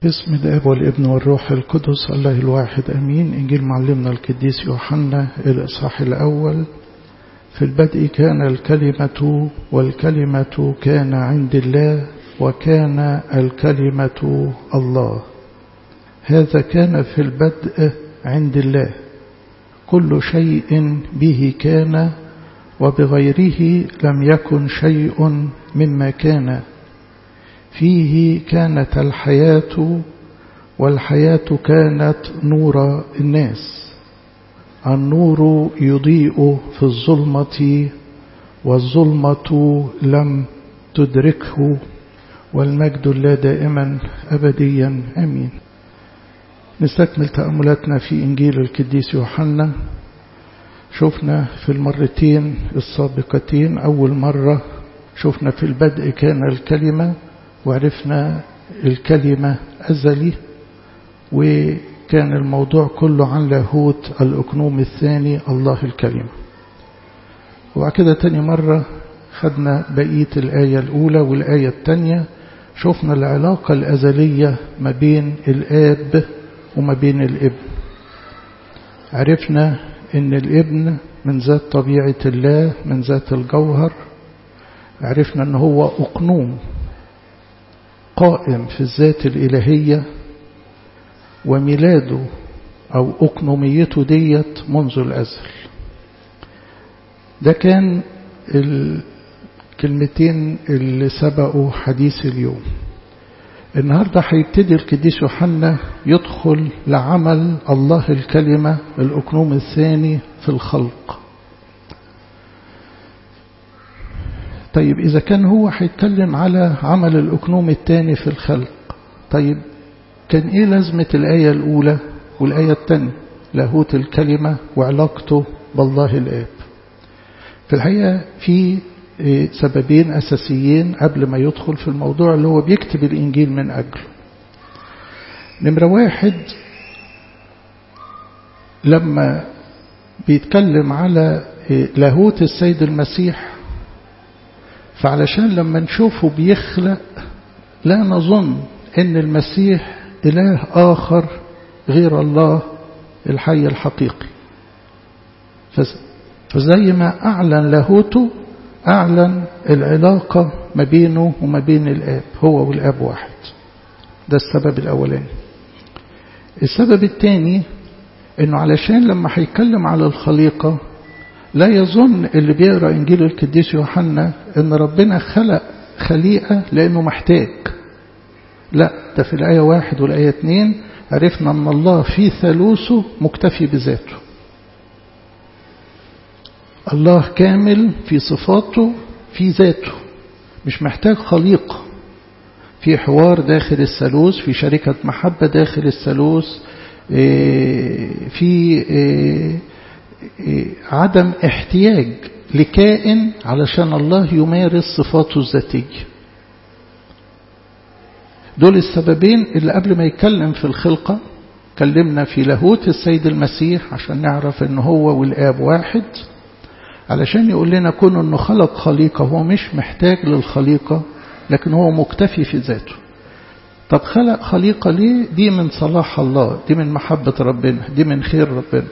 باسم الاب والابن والروح القدس الله الواحد امين انجيل معلمنا القديس يوحنا الاصحاح الاول في البدء كان الكلمه والكلمه كان عند الله وكان الكلمه الله هذا كان في البدء عند الله كل شيء به كان وبغيره لم يكن شيء مما كان فيه كانت الحياة والحياة كانت نور الناس النور يضيء في الظلمة والظلمة لم تدركه والمجد الله دائما أبديا أمين نستكمل تأملاتنا في إنجيل القديس يوحنا شفنا في المرتين السابقتين أول مرة شفنا في البدء كان الكلمة وعرفنا الكلمة أزلي وكان الموضوع كله عن لاهوت الأكنوم الثاني الله الكلمة وبعد كده تاني مرة خدنا بقية الآية الأولى والآية الثانية شفنا العلاقة الأزلية ما بين الآب وما بين الابن عرفنا ان الابن من ذات طبيعة الله من ذات الجوهر عرفنا ان هو أقنوم قائم في الذات الإلهية وميلاده أو أقنوميته ديت منذ الأزل ده كان الكلمتين اللي سبقوا حديث اليوم النهاردة هيبتدي القديس يوحنا يدخل لعمل الله الكلمة الأقنوم الثاني في الخلق طيب إذا كان هو هيتكلم على عمل الأكنوم الثاني في الخلق طيب كان إيه لازمة الآية الأولى والآية الثانية لاهوت الكلمة وعلاقته بالله الآب في الحقيقة في سببين أساسيين قبل ما يدخل في الموضوع اللي هو بيكتب الإنجيل من أجله نمرة واحد لما بيتكلم على لاهوت السيد المسيح فعلشان لما نشوفه بيخلق لا نظن ان المسيح اله اخر غير الله الحي الحقيقي فزي ما اعلن لاهوته اعلن العلاقه ما بينه وما بين الاب هو والاب واحد ده السبب الاولاني السبب الثاني انه علشان لما هيتكلم على الخليقه لا يظن اللي بيقرا انجيل القديس يوحنا ان ربنا خلق خليقه لانه محتاج لا ده في الايه واحد والايه اتنين عرفنا ان الله في ثالوثه مكتفي بذاته الله كامل في صفاته في ذاته مش محتاج خليقه في حوار داخل الثالوث في شركه محبه داخل الثالوث في عدم احتياج لكائن علشان الله يمارس صفاته الذاتية دول السببين اللي قبل ما يتكلم في الخلقة كلمنا في لاهوت السيد المسيح عشان نعرف ان هو والآب واحد علشان يقول لنا كون انه خلق خليقة هو مش محتاج للخليقة لكن هو مكتفي في ذاته طب خلق خليقة ليه دي من صلاح الله دي من محبة ربنا دي من خير ربنا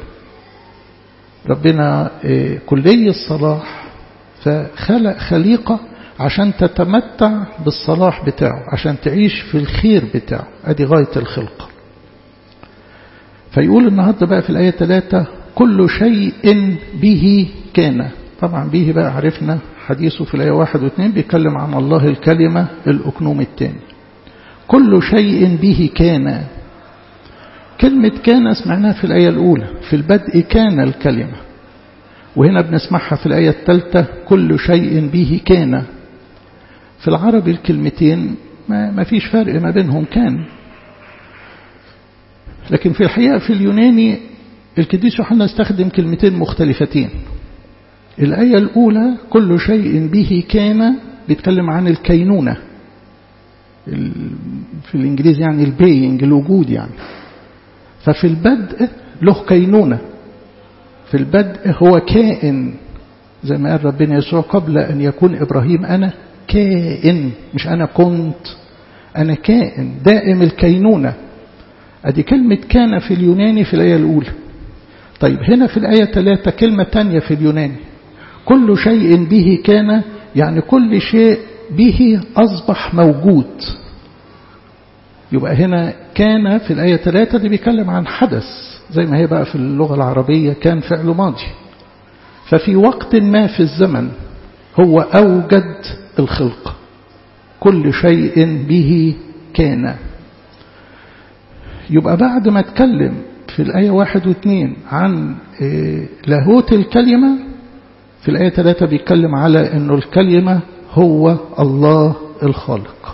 ربنا كلي الصلاح فخلق خليقة عشان تتمتع بالصلاح بتاعه عشان تعيش في الخير بتاعه ادي غاية الخلقة فيقول النهاردة بقى في الآية 3 كل شيء به كان طبعا به بقى عرفنا حديثه في الآية 1 و2 بيتكلم عن الله الكلمة الأكنوم الثاني كل شيء به كان كلمة كان سمعناها في الآية الأولى في البدء كان الكلمة وهنا بنسمعها في الآية الثالثة كل شيء به كان في العربي الكلمتين ما, ما فيش فرق ما بينهم كان لكن في الحقيقة في اليوناني القديس يوحنا استخدم كلمتين مختلفتين الآية الأولى كل شيء به كان بيتكلم عن الكينونة في الإنجليزي يعني البينج الوجود يعني ففي البدء له كينونة في البدء هو كائن زي ما قال ربنا يسوع قبل أن يكون إبراهيم أنا كائن مش أنا كنت أنا كائن دائم الكينونة أدي كلمة كان في اليوناني في الآية الأولى طيب هنا في الآية ثلاثة كلمة تانية في اليوناني كل شيء به كان يعني كل شيء به أصبح موجود يبقى هنا كان في الآية ثلاثة دي بيتكلم عن حدث زي ما هي بقى في اللغة العربية كان فعل ماضي ففي وقت ما في الزمن هو أوجد الخلق كل شيء به كان يبقى بعد ما اتكلم في الآية واحد واثنين عن لاهوت الكلمة في الآية ثلاثة بيتكلم على أنه الكلمة هو الله الخالق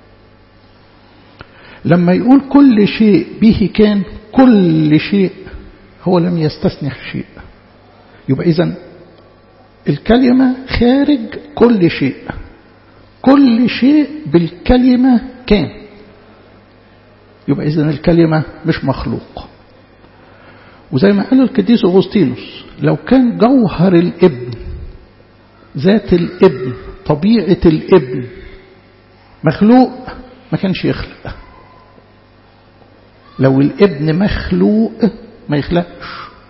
لما يقول كل شيء به كان كل شيء هو لم يستثني شيء يبقى إذن الكلمة خارج كل شيء كل شيء بالكلمة كان يبقى إذن الكلمة مش مخلوق وزي ما قال القديس أغسطينوس لو كان جوهر الابن ذات الابن طبيعة الابن مخلوق ما كانش يخلق لو الابن مخلوق ما يخلقش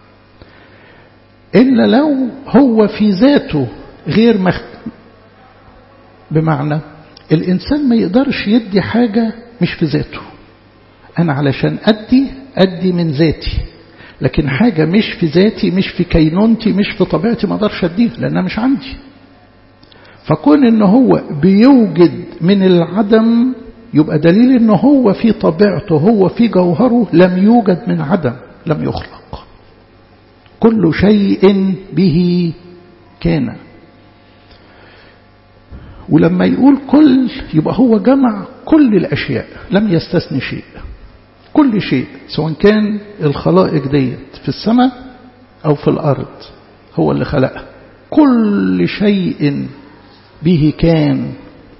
إلا لو هو في ذاته غير مخ... بمعنى الإنسان ما يقدرش يدي حاجة مش في ذاته أنا علشان أدي أدي من ذاتي لكن حاجة مش في ذاتي مش في كينونتي مش في طبيعتي ما اقدرش اديها لأنها مش عندي فكون ان هو بيوجد من العدم يبقى دليل ان هو في طبيعته هو في جوهره لم يوجد من عدم لم يخلق كل شيء به كان ولما يقول كل يبقى هو جمع كل الأشياء لم يستثني شيء كل شيء سواء كان الخلائق ديت في السماء أو في الأرض هو اللي خلقها كل شيء به كان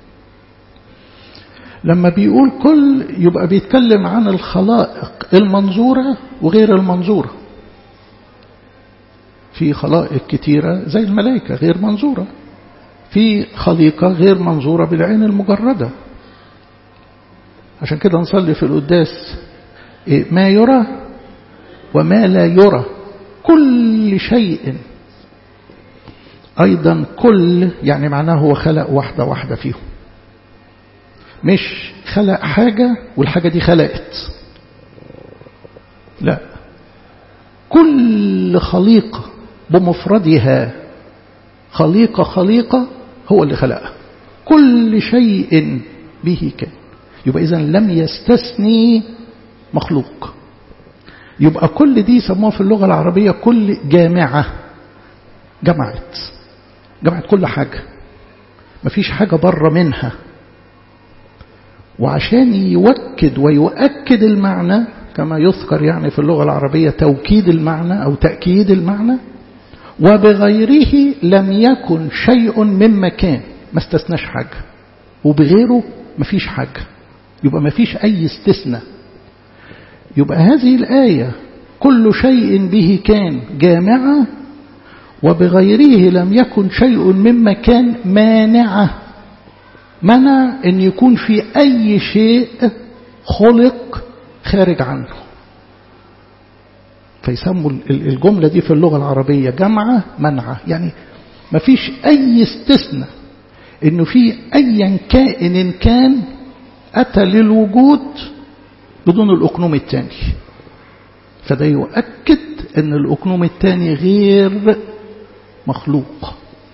لما بيقول كل يبقى بيتكلم عن الخلائق المنظورة وغير المنظورة في خلائق كتيرة زي الملائكة غير منظورة في خليقة غير منظورة بالعين المجردة عشان كده نصلي في القداس ما يرى وما لا يرى كل شيء أيضا كل يعني معناه هو خلق واحدة واحدة فيهم مش خلق حاجة والحاجة دي خلقت لا كل خليقة بمفردها خليقة خليقة هو اللي خلقها كل شيء به كان يبقى إذا لم يستثني مخلوق يبقى كل دي سموها في اللغة العربية كل جامعة جمعت جمعت كل حاجة مفيش حاجة بره منها وعشان يوكد ويؤكد المعنى كما يذكر يعني في اللغة العربية توكيد المعنى أو تأكيد المعنى وبغيره لم يكن شيء من مكان ما استثناش حاجة وبغيره مفيش حاجة يبقى مفيش أي استثناء يبقى هذه الآية كل شيء به كان جامعة وبغيره لم يكن شيء من مكان مانعة منع أن يكون في أي شيء خلق خارج عنه فيسموا الجملة دي في اللغة العربية جمعة منعة يعني ما فيش أي استثناء أنه في أي كائن كان أتى للوجود بدون الأقنوم الثاني فده يؤكد أن الأقنوم الثاني غير مخلوق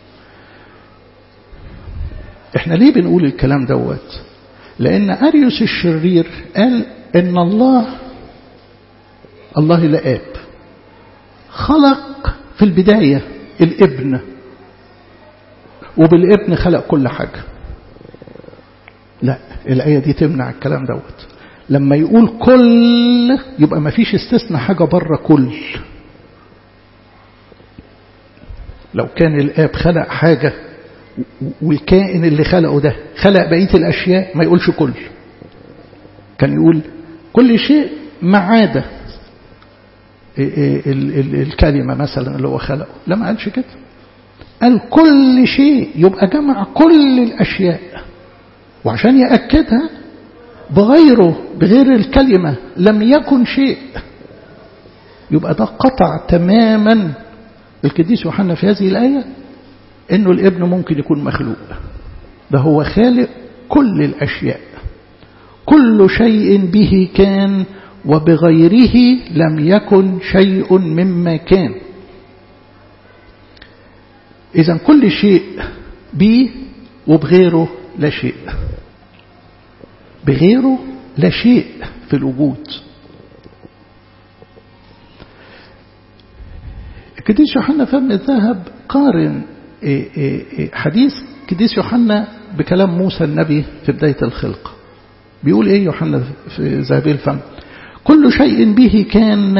احنا ليه بنقول الكلام دوت لأن أريوس الشرير قال أن الله الله لآب خلق في البداية الابن وبالابن خلق كل حاجة لا الآية دي تمنع الكلام دوت لما يقول كل يبقى ما فيش استثناء حاجة بره كل لو كان الآب خلق حاجة والكائن اللي خلقه ده خلق بقية الأشياء ما يقولش كل كان يقول كل شيء ما عدا الكلمة مثلا اللي هو خلقه لا ما قالش كده قال كل شيء يبقى جمع كل الأشياء وعشان يأكدها بغيره بغير الكلمة لم يكن شيء يبقى ده قطع تماما القديس يوحنا في هذه الآية انه الابن ممكن يكون مخلوق ده هو خالق كل الأشياء كل شيء به كان وبغيره لم يكن شيء مما كان إذا كل شيء به وبغيره لا شيء بغيره لا شيء في الوجود القديس يوحنا فم الذهب قارن حديث قديس يوحنا بكلام موسى النبي في بداية الخلق بيقول ايه يوحنا في ذهبي الفم كل شيء به كان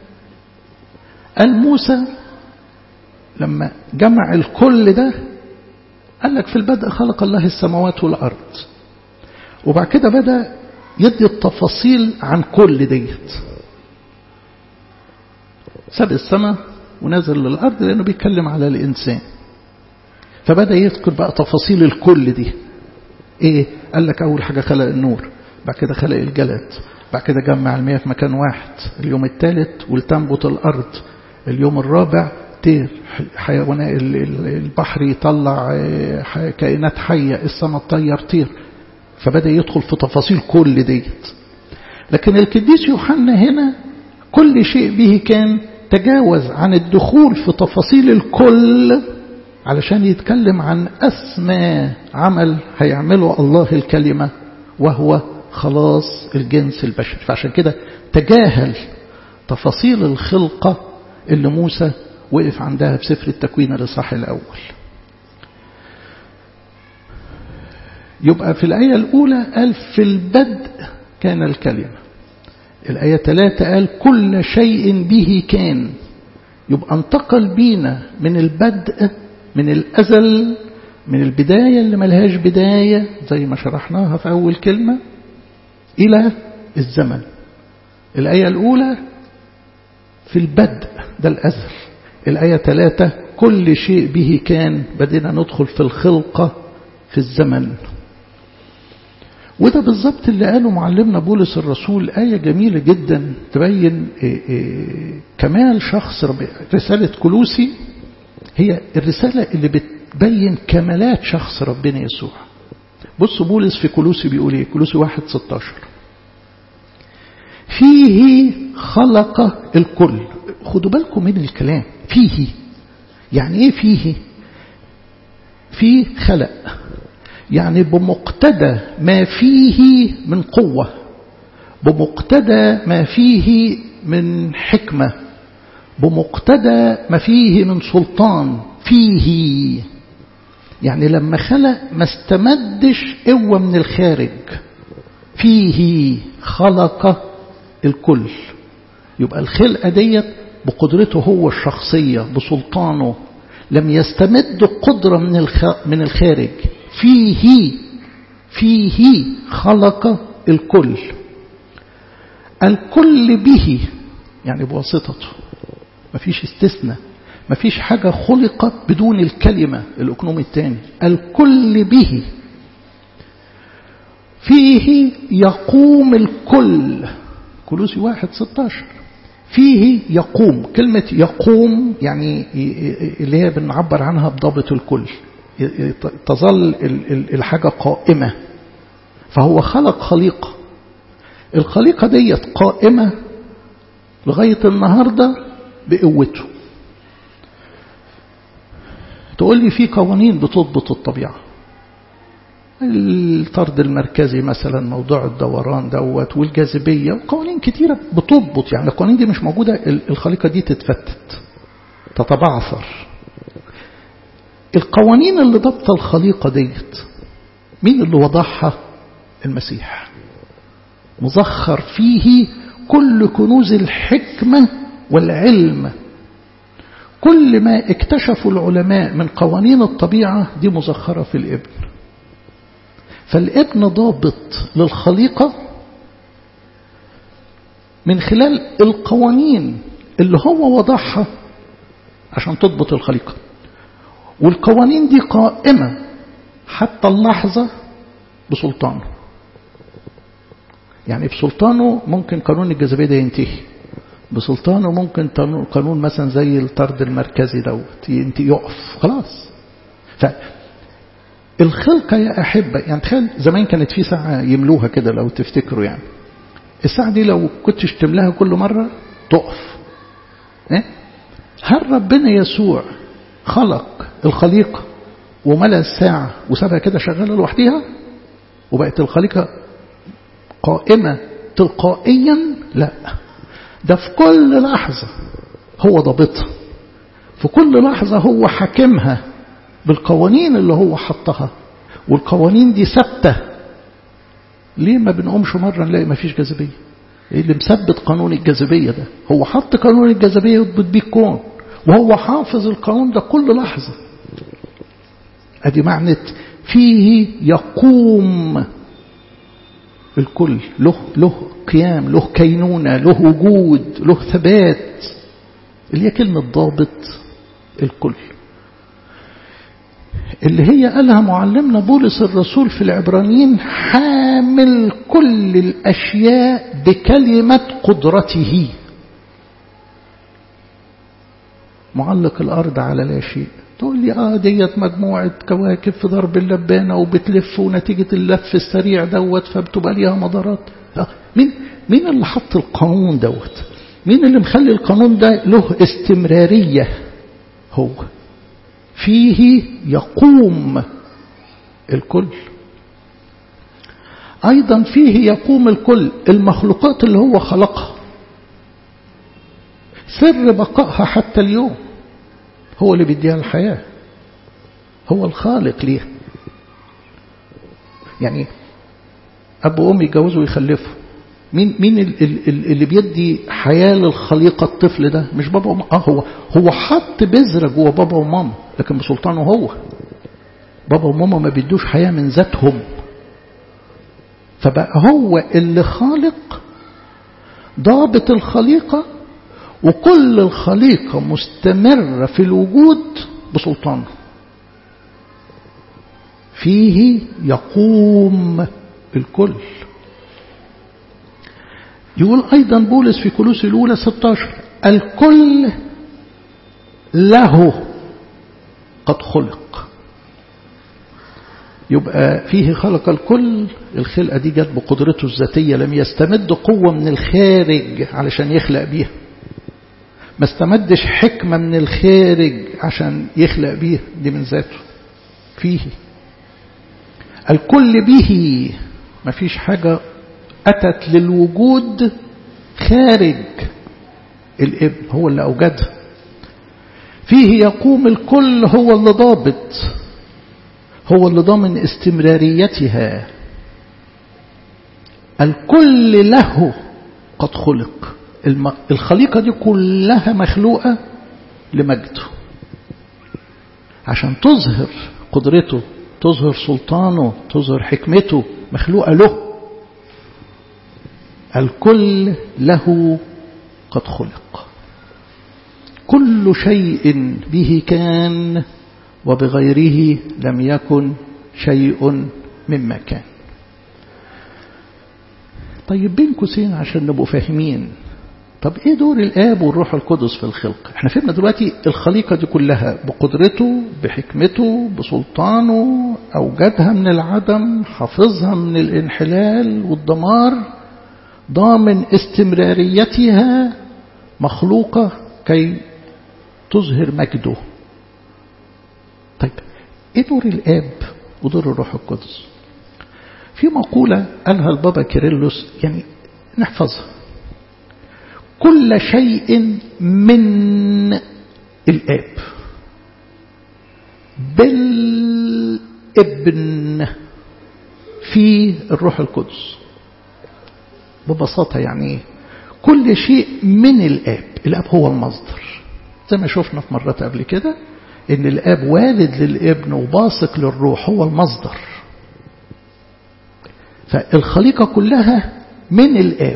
الموسى لما جمع الكل ده قال لك في البدء خلق الله السماوات والأرض وبعد كده بدأ يدي التفاصيل عن كل ديت ساب السماء ونزل للأرض لأنه بيتكلم على الإنسان فبدأ يذكر بقى تفاصيل الكل دي ايه قال لك اول حاجة خلق النور بعد كده خلق الجلد بعد كده جمع المياه في مكان واحد اليوم الثالث ولتنبت الارض اليوم الرابع طير حيوانات البحر يطلع كائنات حية السماء تطير طير فبدأ يدخل في تفاصيل كل ديت لكن القديس يوحنا هنا كل شيء به كان تجاوز عن الدخول في تفاصيل الكل علشان يتكلم عن أسمى عمل هيعمله الله الكلمة وهو خلاص الجنس البشري فعشان كده تجاهل تفاصيل الخلقة اللي موسى وقف عندها في سفر التكوين الإصحاح الأول يبقى في الآية الأولى قال في البدء كان الكلمة الآية ثلاثة قال كل شيء به كان يبقى انتقل بينا من البدء من الأزل من البداية اللي ملهاش بداية زي ما شرحناها في أول كلمة إلى الزمن الآية الأولى في البدء ده الأزل الآية ثلاثة كل شيء به كان بدينا ندخل في الخلقة في الزمن وده بالظبط اللي قاله معلمنا بولس الرسول آية جميلة جدا تبين إيه إيه كمال شخص ربي رسالة كلوسي هي الرسالة اللي بتبين كمالات شخص ربنا يسوع بص بولس في كلوسي بيقول ايه كلوسي واحد ستاشر فيه خلق الكل خدوا بالكم من الكلام فيه يعني ايه فيه فيه خلق يعني بمقتدى ما فيه من قوة بمقتدى ما فيه من حكمة بمقتدى ما فيه من سلطان فيه يعني لما خلق ما استمدش قوة من الخارج فيه خلق الكل يبقى الخلقة ديت بقدرته هو الشخصية بسلطانه لم يستمد قدرة من من الخارج فيه فيه خلق الكل الكل به يعني بواسطته مفيش استثناء مفيش حاجة خلقت بدون الكلمة الأكنوم الثاني الكل به فيه يقوم الكل كلوسي واحد ستاشر فيه يقوم كلمة يقوم يعني اللي هي بنعبر عنها بضابط الكل تظل الحاجة قائمة فهو خلق خليقة الخليقة ديت قائمة لغاية النهاردة بقوته تقول لي في قوانين بتضبط الطبيعة الطرد المركزي مثلا موضوع الدوران دوت والجاذبية وقوانين كتيرة بتضبط يعني القوانين دي مش موجودة الخليقة دي تتفتت تتبعثر القوانين اللي ضبط الخليقة ديت مين اللي وضعها المسيح مزخر فيه كل كنوز الحكمة والعلم كل ما اكتشفوا العلماء من قوانين الطبيعة دي مزخرة في الابن فالابن ضابط للخليقة من خلال القوانين اللي هو وضعها عشان تضبط الخليقة والقوانين دي قائمة حتى اللحظة بسلطانه يعني بسلطانه ممكن قانون الجاذبية ده ينتهي بسلطانه ممكن قانون مثلا زي الطرد المركزي دوت ينتهي يقف خلاص فالخلقة يا أحبة يعني تخيل زمان كانت في ساعة يملوها كده لو تفتكروا يعني الساعة دي لو كنتش تملاها كل مرة تقف إيه؟ هل ربنا يسوع خلق الخليقة وملأ الساعة وسابها كده شغالة لوحديها وبقت الخليقة قائمة تلقائيا لا ده في كل لحظة هو ضابطها في كل لحظة هو حاكمها بالقوانين اللي هو حطها والقوانين دي ثابتة ليه ما بنقومش مرة نلاقي ما فيش جاذبية ايه اللي مثبت قانون الجاذبية ده هو حط قانون الجاذبية يضبط بيه الكون وهو حافظ القانون ده كل لحظة ادي معنى فيه يقوم الكل له له قيام له كينونة له وجود له ثبات اللي هي كلمة ضابط الكل اللي هي قالها معلمنا بولس الرسول في العبرانيين حامل كل الأشياء بكلمة قدرته معلق الأرض على لا شيء تقول لي اه ديت مجموعة كواكب في ضرب اللبانة وبتلف ونتيجة اللف السريع دوت فبتبقى ليها مدارات آه مين مين اللي حط القانون دوت مين اللي مخلي القانون ده له استمرارية هو فيه يقوم الكل أيضا فيه يقوم الكل المخلوقات اللي هو خلقها سر بقائها حتى اليوم هو اللي بيديها الحياة هو الخالق ليها يعني أبو وأم يتجوزوا ويخلفوا مين مين اللي بيدي حياة للخليقة الطفل ده مش بابا وماما اه هو هو حط بذرة جوه بابا وماما لكن بسلطانه هو بابا وماما ما بيدوش حياة من ذاتهم فبقى هو اللي خالق ضابط الخليقة وكل الخليقة مستمرة في الوجود بسلطانه فيه يقوم الكل يقول أيضا بولس في كلوس الأولى 16 الكل له قد خلق يبقى فيه خلق الكل الخلقة دي جت بقدرته الذاتية لم يستمد قوة من الخارج علشان يخلق بيها ما استمدش حكمة من الخارج عشان يخلق بيها دي من ذاته فيه الكل به ما فيش حاجة أتت للوجود خارج الابن هو اللي أوجدها فيه يقوم الكل هو اللي ضابط هو اللي ضامن استمراريتها الكل له قد خلق الخليقة دي كلها مخلوقة لمجده عشان تظهر قدرته تظهر سلطانه تظهر حكمته مخلوقة له الكل له قد خلق كل شيء به كان وبغيره لم يكن شيء مما كان طيب بين قوسين عشان نبقوا فاهمين طب ايه دور الاب والروح القدس في الخلق احنا فهمنا دلوقتي الخليقة دي كلها بقدرته بحكمته بسلطانه اوجدها من العدم حافظها من الانحلال والدمار ضامن استمراريتها مخلوقة كي تظهر مجده طيب ايه دور الاب ودور الروح القدس في مقولة قالها البابا كيرلس يعني نحفظها كل شيء من الآب بالابن في الروح القدس ببساطة يعني كل شيء من الآب الآب هو المصدر زي ما شفنا في مرات قبل كده ان الآب والد للابن وباسق للروح هو المصدر فالخليقة كلها من الآب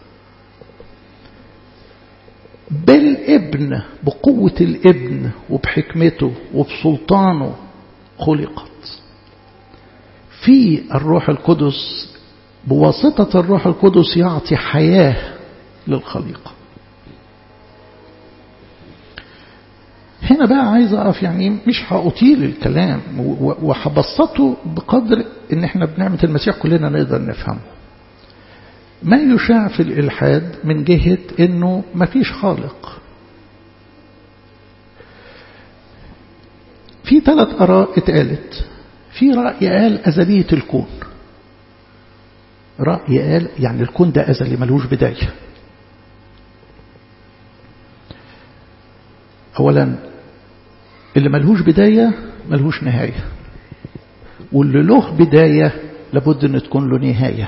بالابن بقوة الابن وبحكمته وبسلطانه خلقت في الروح القدس بواسطة الروح القدس يعطي حياة للخليقة هنا بقى عايز أقف يعني مش هأطيل الكلام وهبسطه بقدر إن إحنا بنعمة المسيح كلنا نقدر نفهمه ما يشاع في الإلحاد من جهة إنه ما فيش خالق في ثلاث آراء اتقالت في رأي قال أزلية الكون رأي قال يعني الكون ده أزلي ملوش بداية أولا اللي ملهوش بداية ملهوش نهاية واللي له بداية لابد أن تكون له نهاية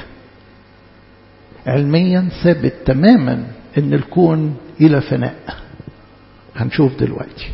علميا ثابت تماما أن الكون إلى فناء هنشوف دلوقتي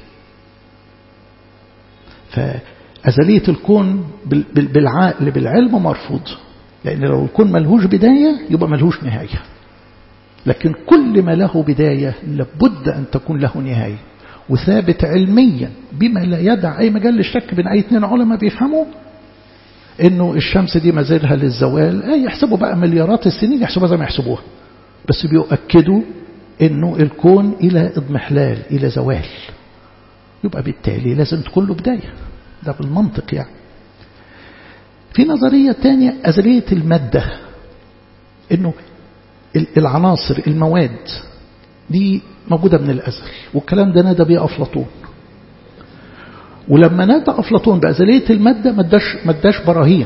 فأزلية الكون بالعقل بالعلم مرفوض لأن لو الكون ملهوش بداية يبقى ملهوش نهاية لكن كل ما له بداية لابد أن تكون له نهاية وثابت علميا بما لا يدع أي مجال للشك بين أي اثنين علماء بيفهموا إنه الشمس دي مزيدها للزوال أي يحسبوا بقى مليارات السنين يحسبوها زي ما يحسبوها بس بيؤكدوا إنه الكون إلى اضمحلال إلى زوال يبقى بالتالي لازم تكون له بداية ده بالمنطق يعني في نظرية تانية أزلية المادة إنه العناصر المواد دي موجودة من الأزل والكلام ده نادى بيه أفلاطون ولما نادى أفلاطون بأزلية المادة ما اداش ما اداش براهين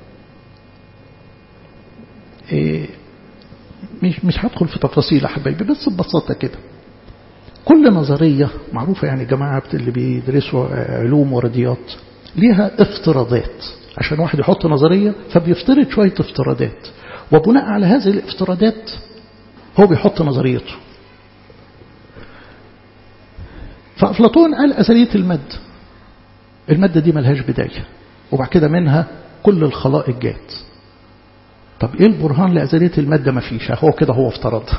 إيه مش مش هدخل في تفاصيل يا حبايبي بس ببساطة كده كل نظرية معروفة يعني جماعة اللي بيدرسوا علوم ورياضيات ليها افتراضات عشان واحد يحط نظرية فبيفترض شوية افتراضات وبناء على هذه الافتراضات هو بيحط نظريته فأفلاطون قال أزلية المادة المادة دي ملهاش بداية وبعد كده منها كل الخلائق جات طب ايه البرهان لأزلية المادة ما فيش هو كده هو افترضها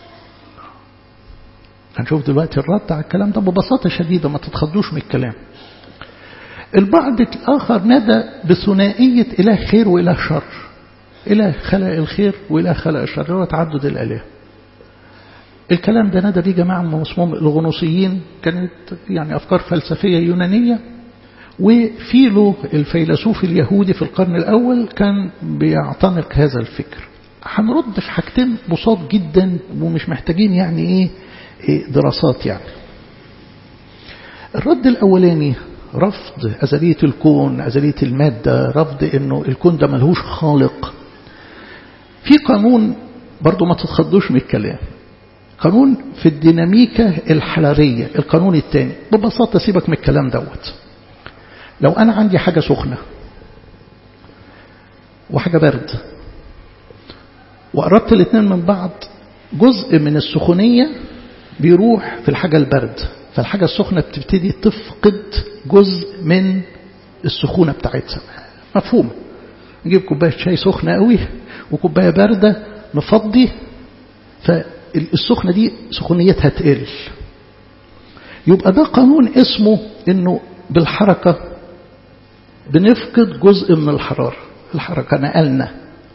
هنشوف دلوقتي الرد على الكلام ده ببساطة شديدة ما تتخضوش من الكلام البعض الآخر نادى بثنائية إله خير وإله شر إله خلق الخير وإله خلق الشر هو تعدد الآلهة الكلام ده نادى بيه جماعة من اسمهم الغنوصيين كانت يعني أفكار فلسفية يونانية وفيلو الفيلسوف اليهودي في القرن الأول كان بيعتنق هذا الفكر هنرد في حاجتين بساط جدا ومش محتاجين يعني إيه, إيه دراسات يعني الرد الأولاني رفض أزلية الكون أزلية المادة رفض أنه الكون ده ملهوش خالق في قانون برضو ما تتخضوش من الكلام قانون في الديناميكا الحرارية القانون الثاني ببساطة سيبك من الكلام دوت لو أنا عندي حاجة سخنة وحاجة برد وقربت الاثنين من بعض جزء من السخونية بيروح في الحاجة البرد فالحاجة السخنة بتبتدي تفقد جزء من السخونة بتاعتها مفهوم نجيب كوباية شاي سخنة قوي وكوباية باردة نفضي فالسخنة دي سخونيتها تقل يبقى ده قانون اسمه انه بالحركة بنفقد جزء من الحرارة الحركة نقلنا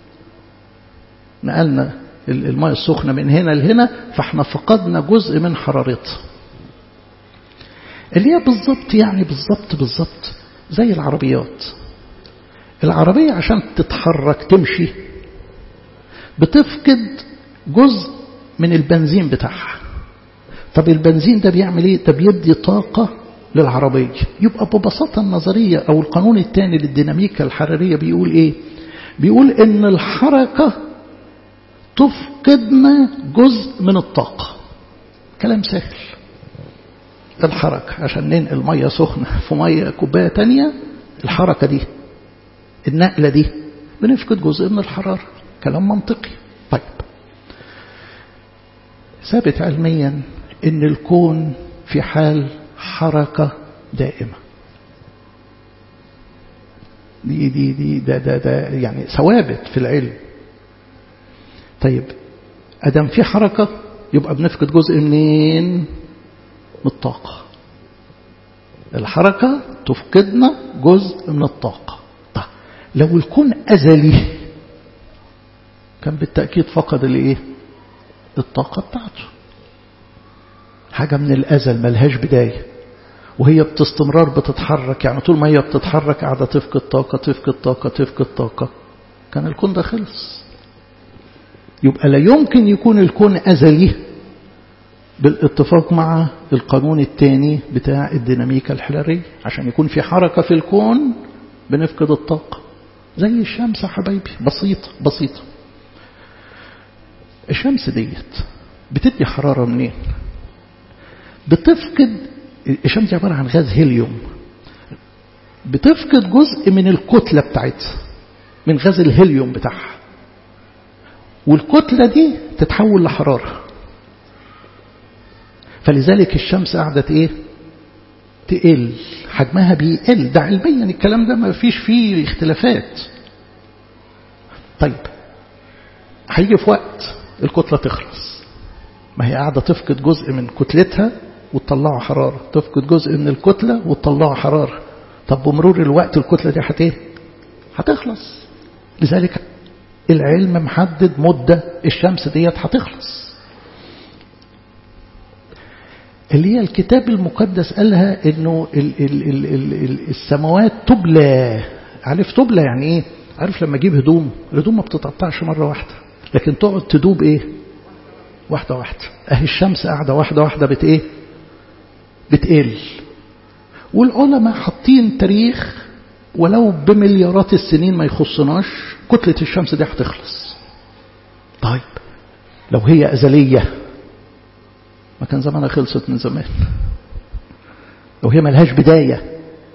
نقلنا الماء السخنة من هنا لهنا فاحنا فقدنا جزء من حرارتها اللي هي بالظبط يعني بالظبط بالظبط زي العربيات العربية عشان تتحرك تمشي بتفقد جزء من البنزين بتاعها طب البنزين ده بيعمل ايه ده بيدي طاقة للعربية يبقى ببساطة النظرية أو القانون الثاني للديناميكا الحرارية بيقول إيه بيقول إن الحركة تفقدنا جزء من الطاقة كلام سهل الحركة عشان ننقل مية سخنة في مية كوباية تانية الحركة دي النقلة دي بنفقد جزء من الحرارة كلام منطقي طيب ثابت علميا ان الكون في حال حركة دائمة دي دي دي ده ده ده يعني ثوابت في العلم طيب ادم في حركة يبقى بنفقد جزء منين من الطاقة الحركة تفقدنا جزء من الطاقة طيب لو الكون أزلي كان بالتأكيد فقد الايه الطاقة بتاعته حاجة من الأزل ملهاش بداية وهي باستمرار بتتحرك يعني طول ما هي بتتحرك قاعدة تفقد طاقة تفقد طاقة تفقد طاقة كان الكون ده خلص يبقى لا يمكن يكون الكون أزلي بالاتفاق مع القانون الثاني بتاع الديناميكا الحرارية عشان يكون في حركة في الكون بنفقد الطاقة زي الشمس يا حبايبي بسيطة بسيطة الشمس ديت بتدي حرارة منين بتفقد الشمس دي عبارة عن غاز هيليوم بتفقد جزء من الكتلة بتاعتها من غاز الهيليوم بتاعها والكتلة دي تتحول لحرارة فلذلك الشمس قعدت ايه تقل حجمها بيقل ده علميا الكلام ده ما فيش فيه اختلافات طيب هيجي في وقت الكتلة تخلص ما هي قاعدة تفقد جزء من كتلتها وتطلعه حرارة تفقد جزء من الكتلة وتطلعه حرارة طب بمرور الوقت الكتلة دي هت ايه هتخلص لذلك العلم محدد مدة الشمس ديت هتخلص اللي هي الكتاب المقدس قالها انه ال ال ال ال ال السماوات تبلى عارف تبلى يعني ايه عارف لما اجيب هدوم الهدوم ما بتتقطعش مرة واحدة لكن تقعد تدوب ايه واحدة واحدة اهي الشمس قاعدة واحدة واحدة بت ايه بتقل والعلماء حاطين تاريخ ولو بمليارات السنين ما يخصناش كتلة الشمس دي هتخلص طيب لو هي أزلية ما كان زمانها خلصت من زمان لو هي ملهاش بداية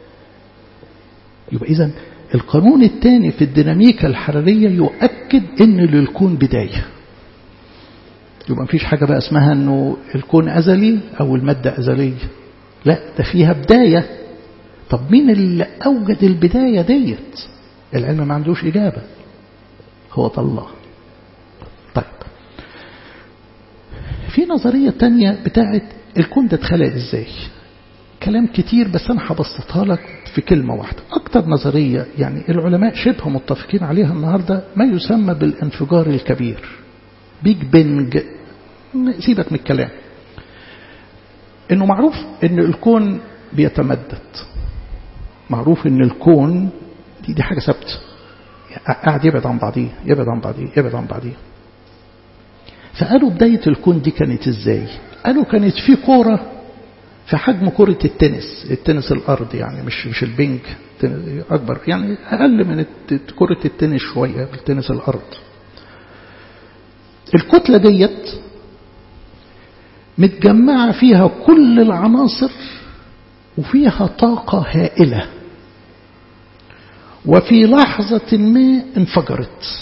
يبقى إذا القانون الثاني في الديناميكا الحرارية يؤكد ان للكون بداية يبقى مفيش حاجة بقى اسمها انه الكون أزلي أو المادة أزلية لا ده فيها بداية طب مين اللي أوجد البداية ديت العلم ما عندوش إجابة هو الله طيب في نظرية تانية بتاعت الكون ده اتخلق ازاي كلام كتير بس أنا هبسطها لك في كلمة واحدة أكتر نظرية يعني العلماء شبه متفقين عليها النهاردة ما يسمى بالانفجار الكبير بيج بنج سيبك من الكلام انه معروف ان الكون بيتمدد معروف ان الكون دي, دي حاجة ثابته قاعد يبعد عن بعضيه يبعد عن بعضيه يبعد عن بعضيه فقالوا بداية الكون دي كانت ازاي قالوا كانت في كورة في حجم كرة التنس التنس الأرض يعني مش مش البنج أكبر يعني أقل من كرة التنس شوية بالتنس الأرض الكتلة ديت متجمعة فيها كل العناصر وفيها طاقة هائلة وفي لحظة ما انفجرت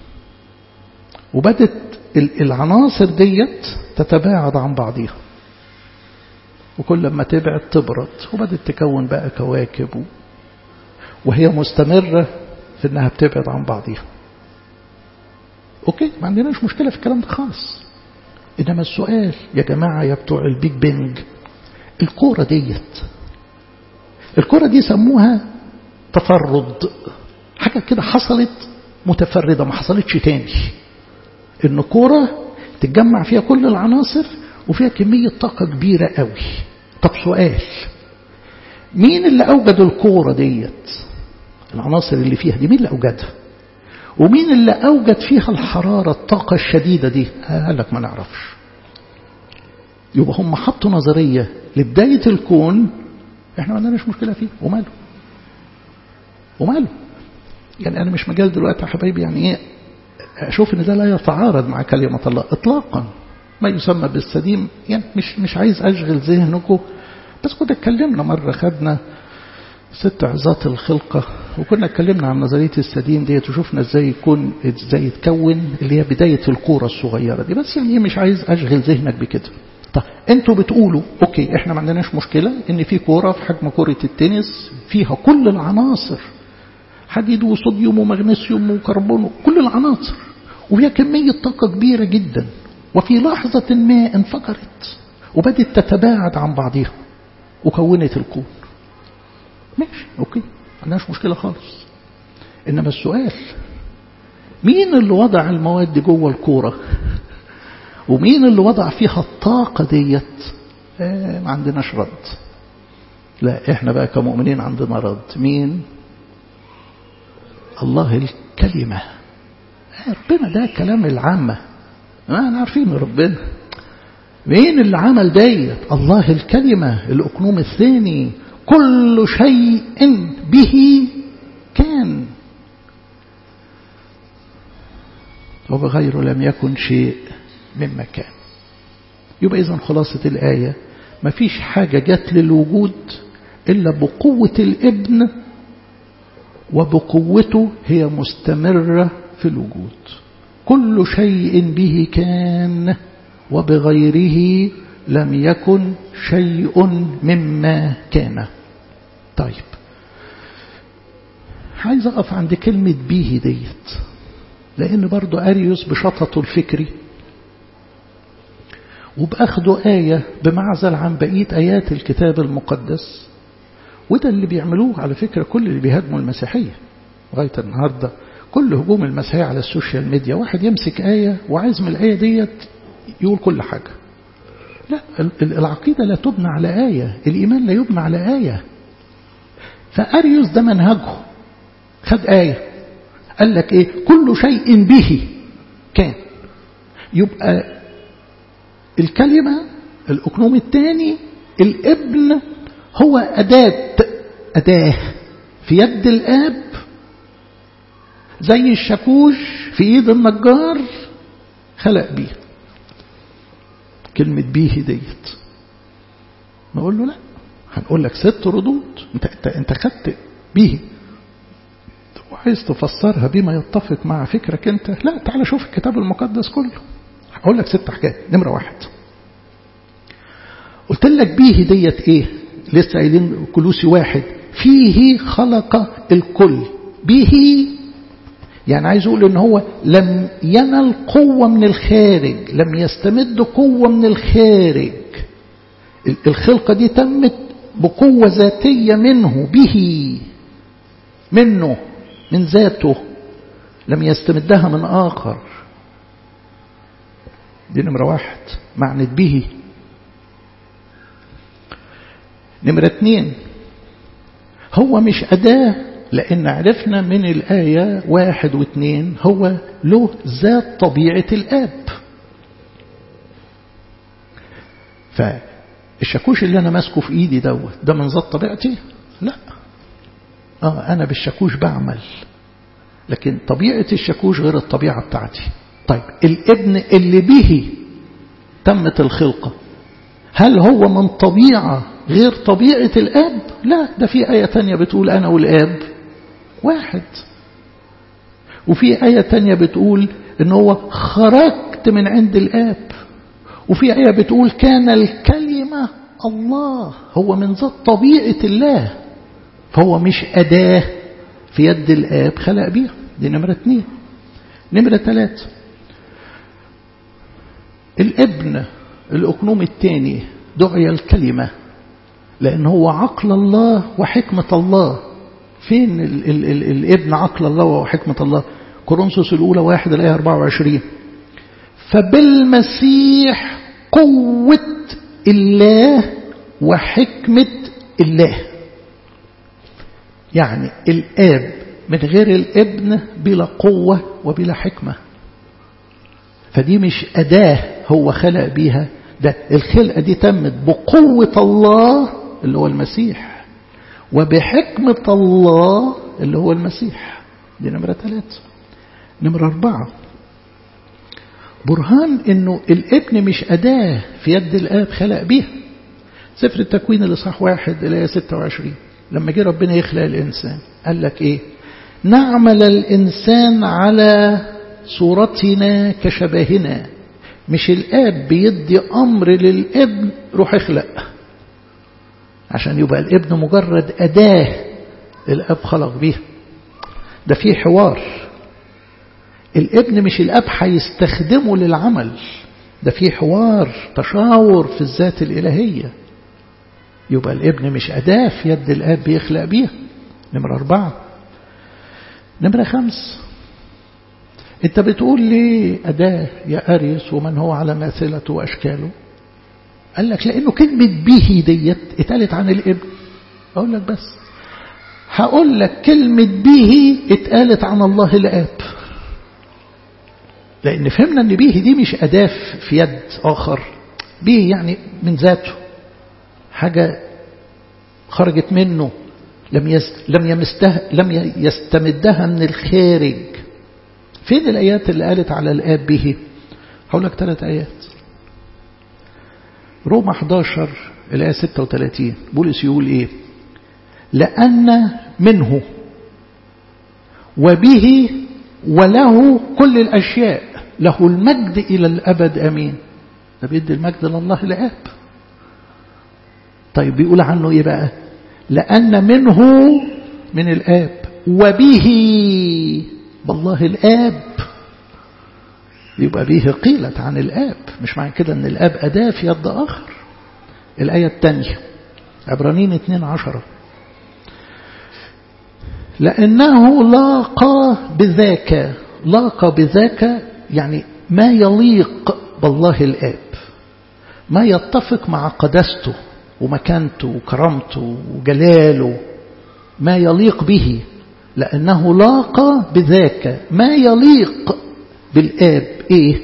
وبدت العناصر ديت تتباعد عن بعضها وكل ما تبعد تبرد وبدت تكون بقى كواكب وهي مستمرة في انها بتبعد عن بعضها اوكي ما عندناش مشكلة في الكلام ده خالص انما السؤال يا جماعة يا بتوع البيج بنج الكورة ديت الكورة دي سموها تفرد حاجة كده حصلت متفردة ما حصلتش تاني ان كورة تتجمع فيها كل العناصر وفيها كمية طاقة كبيرة قوي طب سؤال مين اللي أوجد الكورة ديت العناصر اللي فيها دي مين اللي أوجدها ومين اللي أوجد فيها الحرارة الطاقة الشديدة دي قال لك ما نعرفش يبقى هم حطوا نظرية لبداية الكون احنا ما عندناش مشكلة فيه وماله وماله يعني أنا مش مجال دلوقتي يا حبايبي يعني ايه أشوف إن ده لا يتعارض مع كلمة الله إطلاقا ما يسمى بالسديم يعني مش مش عايز أشغل ذهنكم بس كنا اتكلمنا مرة خدنا ست عظات الخلقة وكنا اتكلمنا عن نظرية السديم ديت وشفنا ازاي يكون ازاي يتكون اللي هي بداية الكورة الصغيرة دي بس يعني مش عايز أشغل ذهنك بكده طب انتوا بتقولوا اوكي احنا ما عندناش مشكلة ان في كورة في حجم كرة التنس فيها كل العناصر حديد وصوديوم ومغنيسيوم وكربون كل العناصر وفيها كمية طاقة كبيرة جدا وفي لحظة ما انفجرت وبدت تتباعد عن بعضها وكونت الكون ماشي اوكي ما عندناش مشكلة خالص انما السؤال مين اللي وضع المواد دي جوه الكورة ومين اللي وضع فيها الطاقة ديت آه ما عندناش رد لا احنا بقى كمؤمنين عندنا رد مين الله الكلمة ربنا ده كلام العامة ما احنا عارفين ربنا مين اللي عمل ديت الله الكلمة الأقنوم الثاني كل شيء به كان وبغيره لم يكن شيء مما كان يبقى إذن خلاصة الآية ما فيش حاجة جت للوجود إلا بقوة الابن وبقوته هي مستمرة في الوجود كل شيء به كان وبغيره لم يكن شيء مما كان طيب عايز أقف عند كلمة به ديت لأن برضو أريوس بشططه الفكري وبأخده آية بمعزل عن بقية آيات الكتاب المقدس وده اللي بيعملوه على فكرة كل اللي بيهاجموا المسيحية لغاية النهاردة كل هجوم المسيحية على السوشيال ميديا واحد يمسك آية وعايز من الآية ديت يقول كل حاجة لا العقيدة لا تبنى على آية الإيمان لا يبنى على آية فأريوس ده منهجه خد آية قال لك إيه كل شيء به كان يبقى الكلمة الأكنوم الثاني الابن هو أداة أداة في يد الآب زي الشاكوش في إيد النجار خلق بيه كلمة بيه ديت نقول له لا هنقول لك ست ردود انت انت انت خدت بيه وعايز تفسرها بما يتفق مع فكرك انت لا تعالى شوف الكتاب المقدس كله هقول لك ست حاجات نمرة واحد قلت لك بيه ديت ايه لسه قايلين كلوسي واحد فيه خلق الكل به يعني عايز اقول ان هو لم ينل قوة من الخارج لم يستمد قوة من الخارج الخلقة دي تمت بقوة ذاتية منه به منه من ذاته لم يستمدها من آخر دي نمرة واحد معنى به نمرة اتنين هو مش أداة لأن عرفنا من الآية واحد واثنين هو له ذات طبيعة الآب فالشاكوش اللي أنا ماسكه في إيدي دوت ده من ذات طبيعتي لا آه أنا بالشاكوش بعمل لكن طبيعة الشاكوش غير الطبيعة بتاعتي طيب الابن اللي به تمت الخلقة هل هو من طبيعة غير طبيعة الآب لا ده في آية تانية بتقول أنا والآب واحد وفي آية تانية بتقول إن هو خرجت من عند الآب وفي آية بتقول كان الكلمة الله هو من ذات طبيعة الله فهو مش أداة في يد الآب خلق بيها دي نمرة اثنين نمرة ثلاثة الابن الأقنوم الثاني دعي الكلمة لأن هو عقل الله وحكمة الله فين ال ال ال الابن عقل الله وحكمة الله كورنثوس الأولى واحد الآية 24 فبالمسيح قوة الله وحكمة الله يعني الآب من غير الابن بلا قوة وبلا حكمة فدي مش أداة هو خلق بيها ده الخلقة دي تمت بقوة الله اللي هو المسيح وبحكمة الله اللي هو المسيح دي نمرة ثلاثة نمرة أربعة برهان انه الابن مش أداة في يد الآب خلق بيها سفر التكوين اللي صح واحد الآية 26 لما جه ربنا يخلق الإنسان قال لك إيه نعمل الإنسان على صورتنا كشبهنا مش الآب بيدي أمر للابن روح اخلق عشان يبقى الابن مجرد أداة الأب خلق بيها ده في حوار الابن مش الأب هيستخدمه للعمل ده في حوار تشاور في الذات الإلهية يبقى الابن مش أداة في يد الآب بيخلق بيها نمرة أربعة نمرة خمس انت بتقول لي أداة يا أريس ومن هو على ماثلته وأشكاله قال لك لأنه كلمة به ديت اتقالت عن الابن أقول لك بس هقول لك كلمة به اتقالت عن الله الآب لأن فهمنا أن به دي مش أداة في يد آخر به يعني من ذاته حاجة خرجت منه لم يست لم يمسته لم يستمدها من الخارج فين الآيات اللي قالت على الآب به هقول لك ثلاث آيات روما 11 الآية 36 بولس يقول إيه لأن منه وبه وله كل الأشياء له المجد إلى الأبد أمين ده بيدي المجد لله الآب طيب بيقول عنه إيه بقى لأن منه من الآب وبه بالله الآب يبقى به قيلت عن الآب مش معنى كده أن الآب أداة في يد آخر الآية الثانية عبرانين 2 عشرة لأنه لاقى بذاك لاقى بذاك يعني ما يليق بالله الآب ما يتفق مع قدسته ومكانته وكرامته وجلاله ما يليق به لأنه لاقى بذاك ما يليق بالآب إيه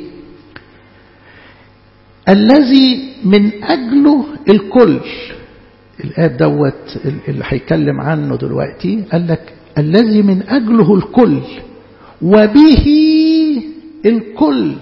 الذي من أجله الكل الآب دوت اللي هيتكلم عنه دلوقتي قال لك الذي من أجله الكل وبه الكل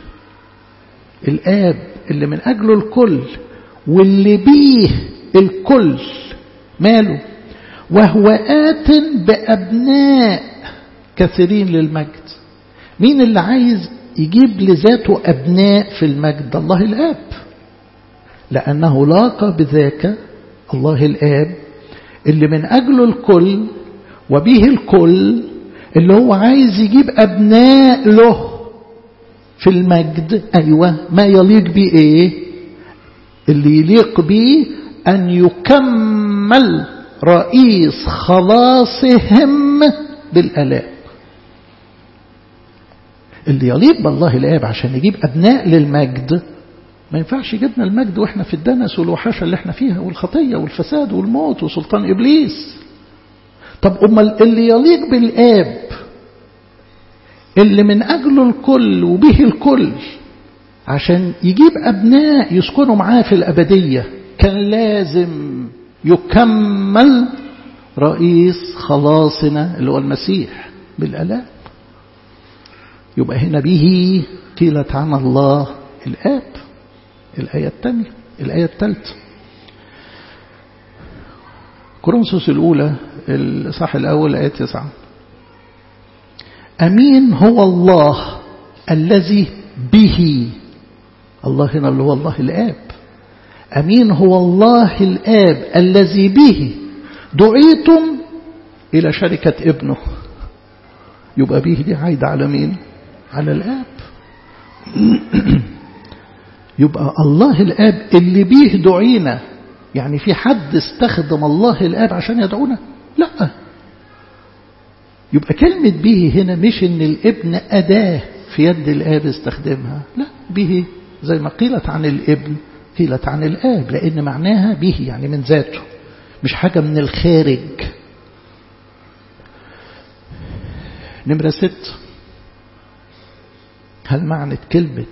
الآب اللي من أجله الكل واللي بيه الكل ماله وهو آت بأبناء كثيرين للمجد مين اللي عايز يجيب لذاته أبناء في المجد الله الآب لأنه لاقى بذاك الله الآب اللي من أجله الكل وبه الكل اللي هو عايز يجيب أبناء له في المجد أيوة ما يليق به إيه اللي يليق به أن يكمل رئيس خلاصهم بالآلام اللي يليق بالله الآب عشان يجيب أبناء للمجد ما ينفعش يجيبنا المجد وإحنا في الدنس والوحشة اللي إحنا فيها والخطية والفساد والموت وسلطان إبليس طب أمال اللي يليق بالآب اللي من أجله الكل وبه الكل عشان يجيب أبناء يسكنوا معاه في الأبدية كان لازم يكمل رئيس خلاصنا اللي هو المسيح بالألام يبقى هنا به قيلت عن الله الآب الآية الثانية الآية الثالثة كورنثوس الأولى الصح الأول آية تسعة أمين هو الله الذي به الله هنا اللي هو الله الآب أمين هو الله الآب الذي به دعيتم إلى شركة ابنه يبقى به دي عايدة على مين على الآب يبقى الله الآب اللي به دعينا يعني في حد استخدم الله الآب عشان يدعونا لا يبقى كلمة به هنا مش ان الابن أداة في يد الآب استخدمها لا به زي ما قيلت عن الابن قيلت عن الآب لأن معناها به يعني من ذاته مش حاجة من الخارج نمرة ست هل معنى كلمة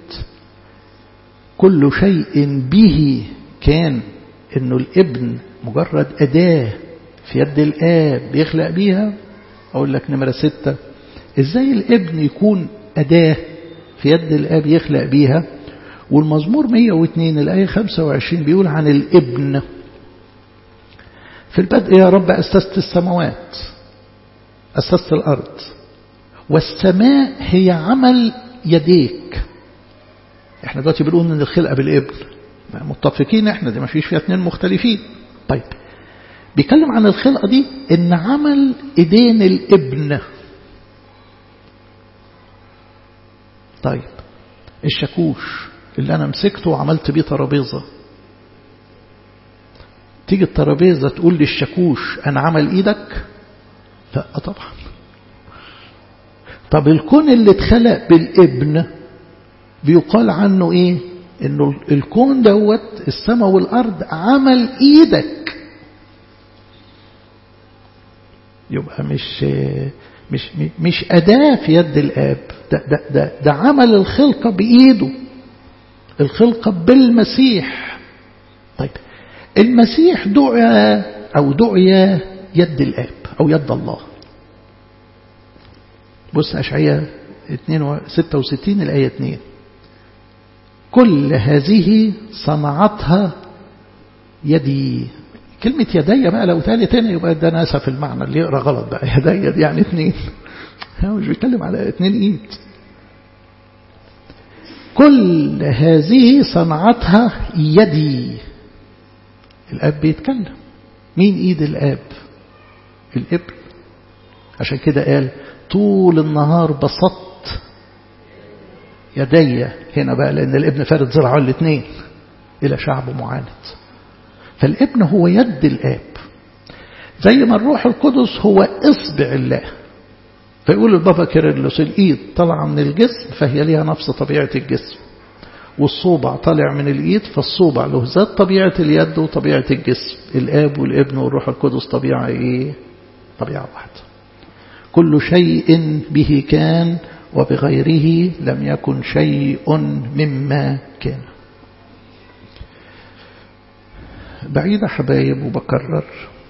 كل شيء به كان انه الابن مجرد أداة في يد الآب بيخلق بيها أقول لك نمرة ستة إزاي الابن يكون أداة في يد الآب يخلق بيها والمزمور 102 الآية 25 بيقول عن الابن في البدء يا رب أسست السماوات أسست الأرض والسماء هي عمل يديك احنا دلوقتي بنقول ان الخلقة بالابن متفقين احنا دي ما فيش فيها اتنين مختلفين طيب بيتكلم عن الخلقة دي ان عمل ايدين الابن طيب الشاكوش اللي انا مسكته وعملت بيه ترابيزة تيجي الترابيزة تقول لي الشاكوش انا عمل ايدك لا طبعا طب الكون اللي اتخلق بالابن بيقال عنه ايه انه الكون دوت السماء والارض عمل ايدك يبقى مش مش مش اداه في يد الاب ده ده ده, ده عمل الخلقه بايده الخلقه بالمسيح طيب المسيح دعى او دعي يد الاب او يد الله بص اشعياء 66 الايه 2 كل هذه صنعتها يدي كلمة يدي بقى لو تالي تاني يبقى ده ناسا في المعنى اللي يقرأ غلط بقى يدي دي يعني اتنين هو مش بيتكلم على اتنين ايد كل هذه صنعتها يدي الاب بيتكلم مين ايد الاب الابن عشان كده قال طول النهار بسطت يدي هنا بقى لأن الابن فارد ذراعه الاثنين إلى شعب معاند فالابن هو يد الآب زي ما الروح القدس هو إصبع الله فيقول البابا كيرلس الإيد طالعة من الجسم فهي ليها نفس طبيعة الجسم والصوبع طالع من الإيد فالصوبع له ذات طبيعة اليد وطبيعة الجسم الآب والابن والروح القدس طبيعة إيه؟ طبيعة واحدة كل شيء به كان وبغيره لم يكن شيء مما كان بعيد حبايب وبكرر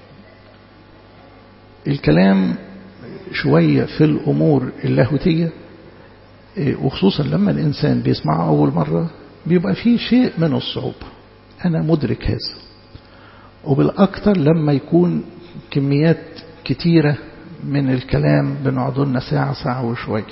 الكلام شوية في الأمور اللاهوتية وخصوصا لما الإنسان بيسمعه أول مرة بيبقى فيه شيء من الصعوبة أنا مدرك هذا وبالأكثر لما يكون كميات كتيرة من الكلام بنقعد لنا ساعة ساعة وشوية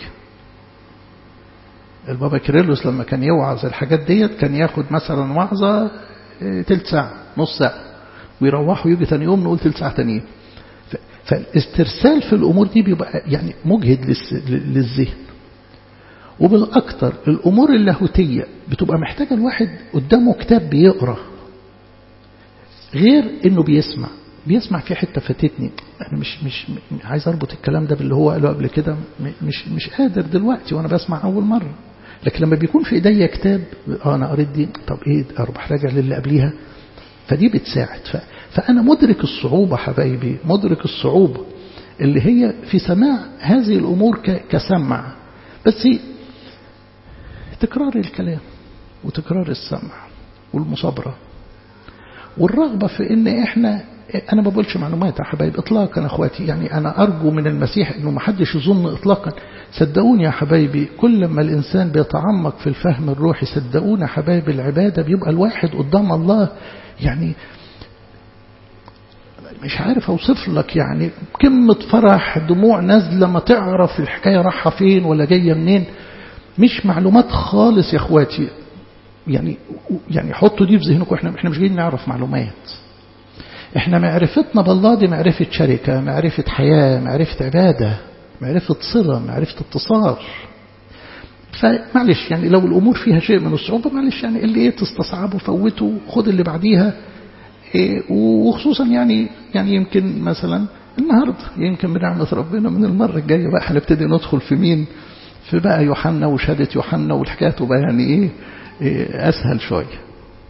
البابا كيرلس لما كان يوعظ الحاجات ديت كان ياخد مثلا وعظة تلت ساعة نص ساعة ويروحوا يجي تاني يوم نقول تلت ساعة تانيين فالاسترسال في الأمور دي بيبقى يعني مجهد للذهن وبالأكثر الأمور اللاهوتية بتبقى محتاجة الواحد قدامه كتاب بيقرأ غير إنه بيسمع بيسمع في حتة فاتتني أنا مش مش عايز أربط الكلام ده باللي هو قاله قبل كده مش مش قادر دلوقتي وأنا بسمع أول مرة لكن لما بيكون في إيديا كتاب آه أنا قريت دي طب إيه أروح راجع للي قبليها فدي بتساعد ف... فأنا مدرك الصعوبة حبايبي مدرك الصعوبة اللي هي في سماع هذه الأمور ك... كسمع بس تكرار الكلام وتكرار السمع والمصابرة والرغبة في ان احنا انا ما بقولش معلومات يا حبايب اطلاقا اخواتي يعني انا ارجو من المسيح انه ما حدش يظن اطلاقا صدقوني يا حبايبي كل ما الانسان بيتعمق في الفهم الروحي صدقوني يا حبايب العباده بيبقى الواحد قدام الله يعني مش عارف اوصف لك يعني قمه فرح دموع نازله ما تعرف الحكايه رايحه فين ولا جايه منين مش معلومات خالص يا اخواتي يعني يعني حطوا دي في ذهنكم احنا احنا مش جايين نعرف معلومات احنا معرفتنا بالله دي معرفة شركة معرفة حياة معرفة عبادة معرفة صلة معرفة اتصال فمعلش يعني لو الأمور فيها شيء من الصعوبة معلش يعني اللي ايه تستصعبه فوته خد اللي بعديها إيه وخصوصا يعني يعني يمكن مثلا النهارده يمكن بنعمة ربنا من المرة الجاية بقى هنبتدي ندخل في مين في بقى يوحنا وشهادة يوحنا والحكاية تبقى يعني ايه, إيه أسهل شوية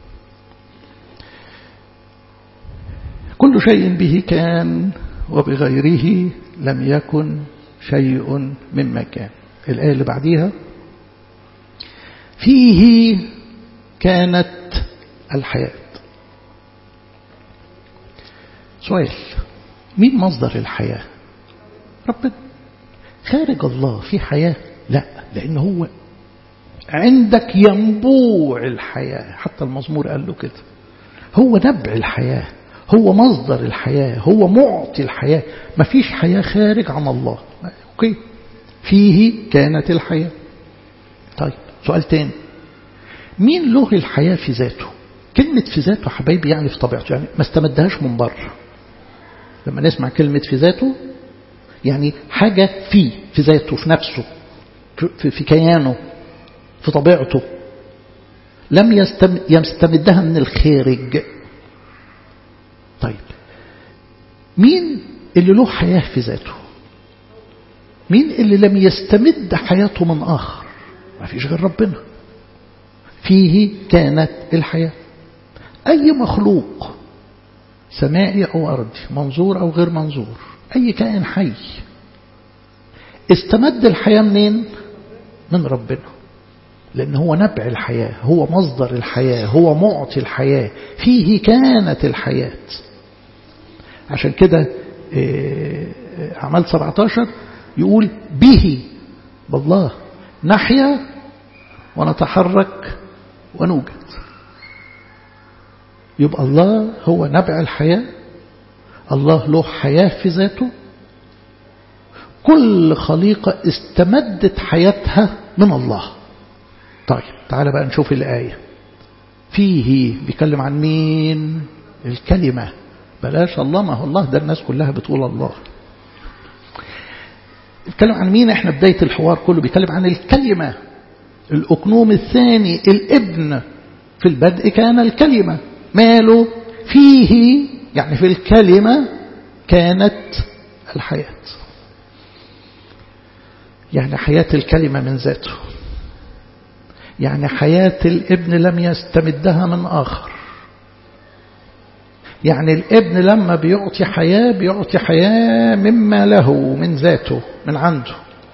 كل شيء به كان وبغيره لم يكن شيء مما كان الآية اللي بعديها فيه كانت الحياة سؤال مين مصدر الحياة ربنا خارج الله في حياة لا لأن هو عندك ينبوع الحياة حتى المزمور قال له كده هو نبع الحياة هو مصدر الحياة هو معطي الحياة ما فيش حياة خارج عن الله أوكي فيه كانت الحياة طيب سؤال تاني مين له الحياة في ذاته كلمة في ذاته حبايبي يعني في طبيعته يعني ما استمدهاش من بره لما نسمع كلمة في ذاته يعني حاجة فيه في ذاته في نفسه في, في كيانه في طبيعته لم يستمدها من الخارج طيب مين اللي له حياة في ذاته مين اللي لم يستمد حياته من آخر ما فيش غير ربنا فيه كانت الحياة أي مخلوق سمائي أو أرضي منظور أو غير منظور أي كائن حي استمد الحياة منين من ربنا لأن هو نبع الحياة هو مصدر الحياة هو معطي الحياة فيه كانت الحياة عشان كده أعمال 17 يقول به بالله نحيا ونتحرك ونوجد يبقى الله هو نبع الحياة الله له حياة في ذاته كل خليقة استمدت حياتها من الله طيب تعالى بقى نشوف الآية فيه بيتكلم عن مين الكلمة بلاش الله ما هو الله ده الناس كلها بتقول الله بيتكلم عن مين احنا بداية الحوار كله بيتكلم عن الكلمة الأقنوم الثاني الابن في البدء كان الكلمة ماله فيه يعني في الكلمة كانت الحياة يعني حياة الكلمة من ذاته يعني حياة الابن لم يستمدها من آخر يعني الابن لما بيعطي حياة بيعطي حياة مما له من ذاته من عنده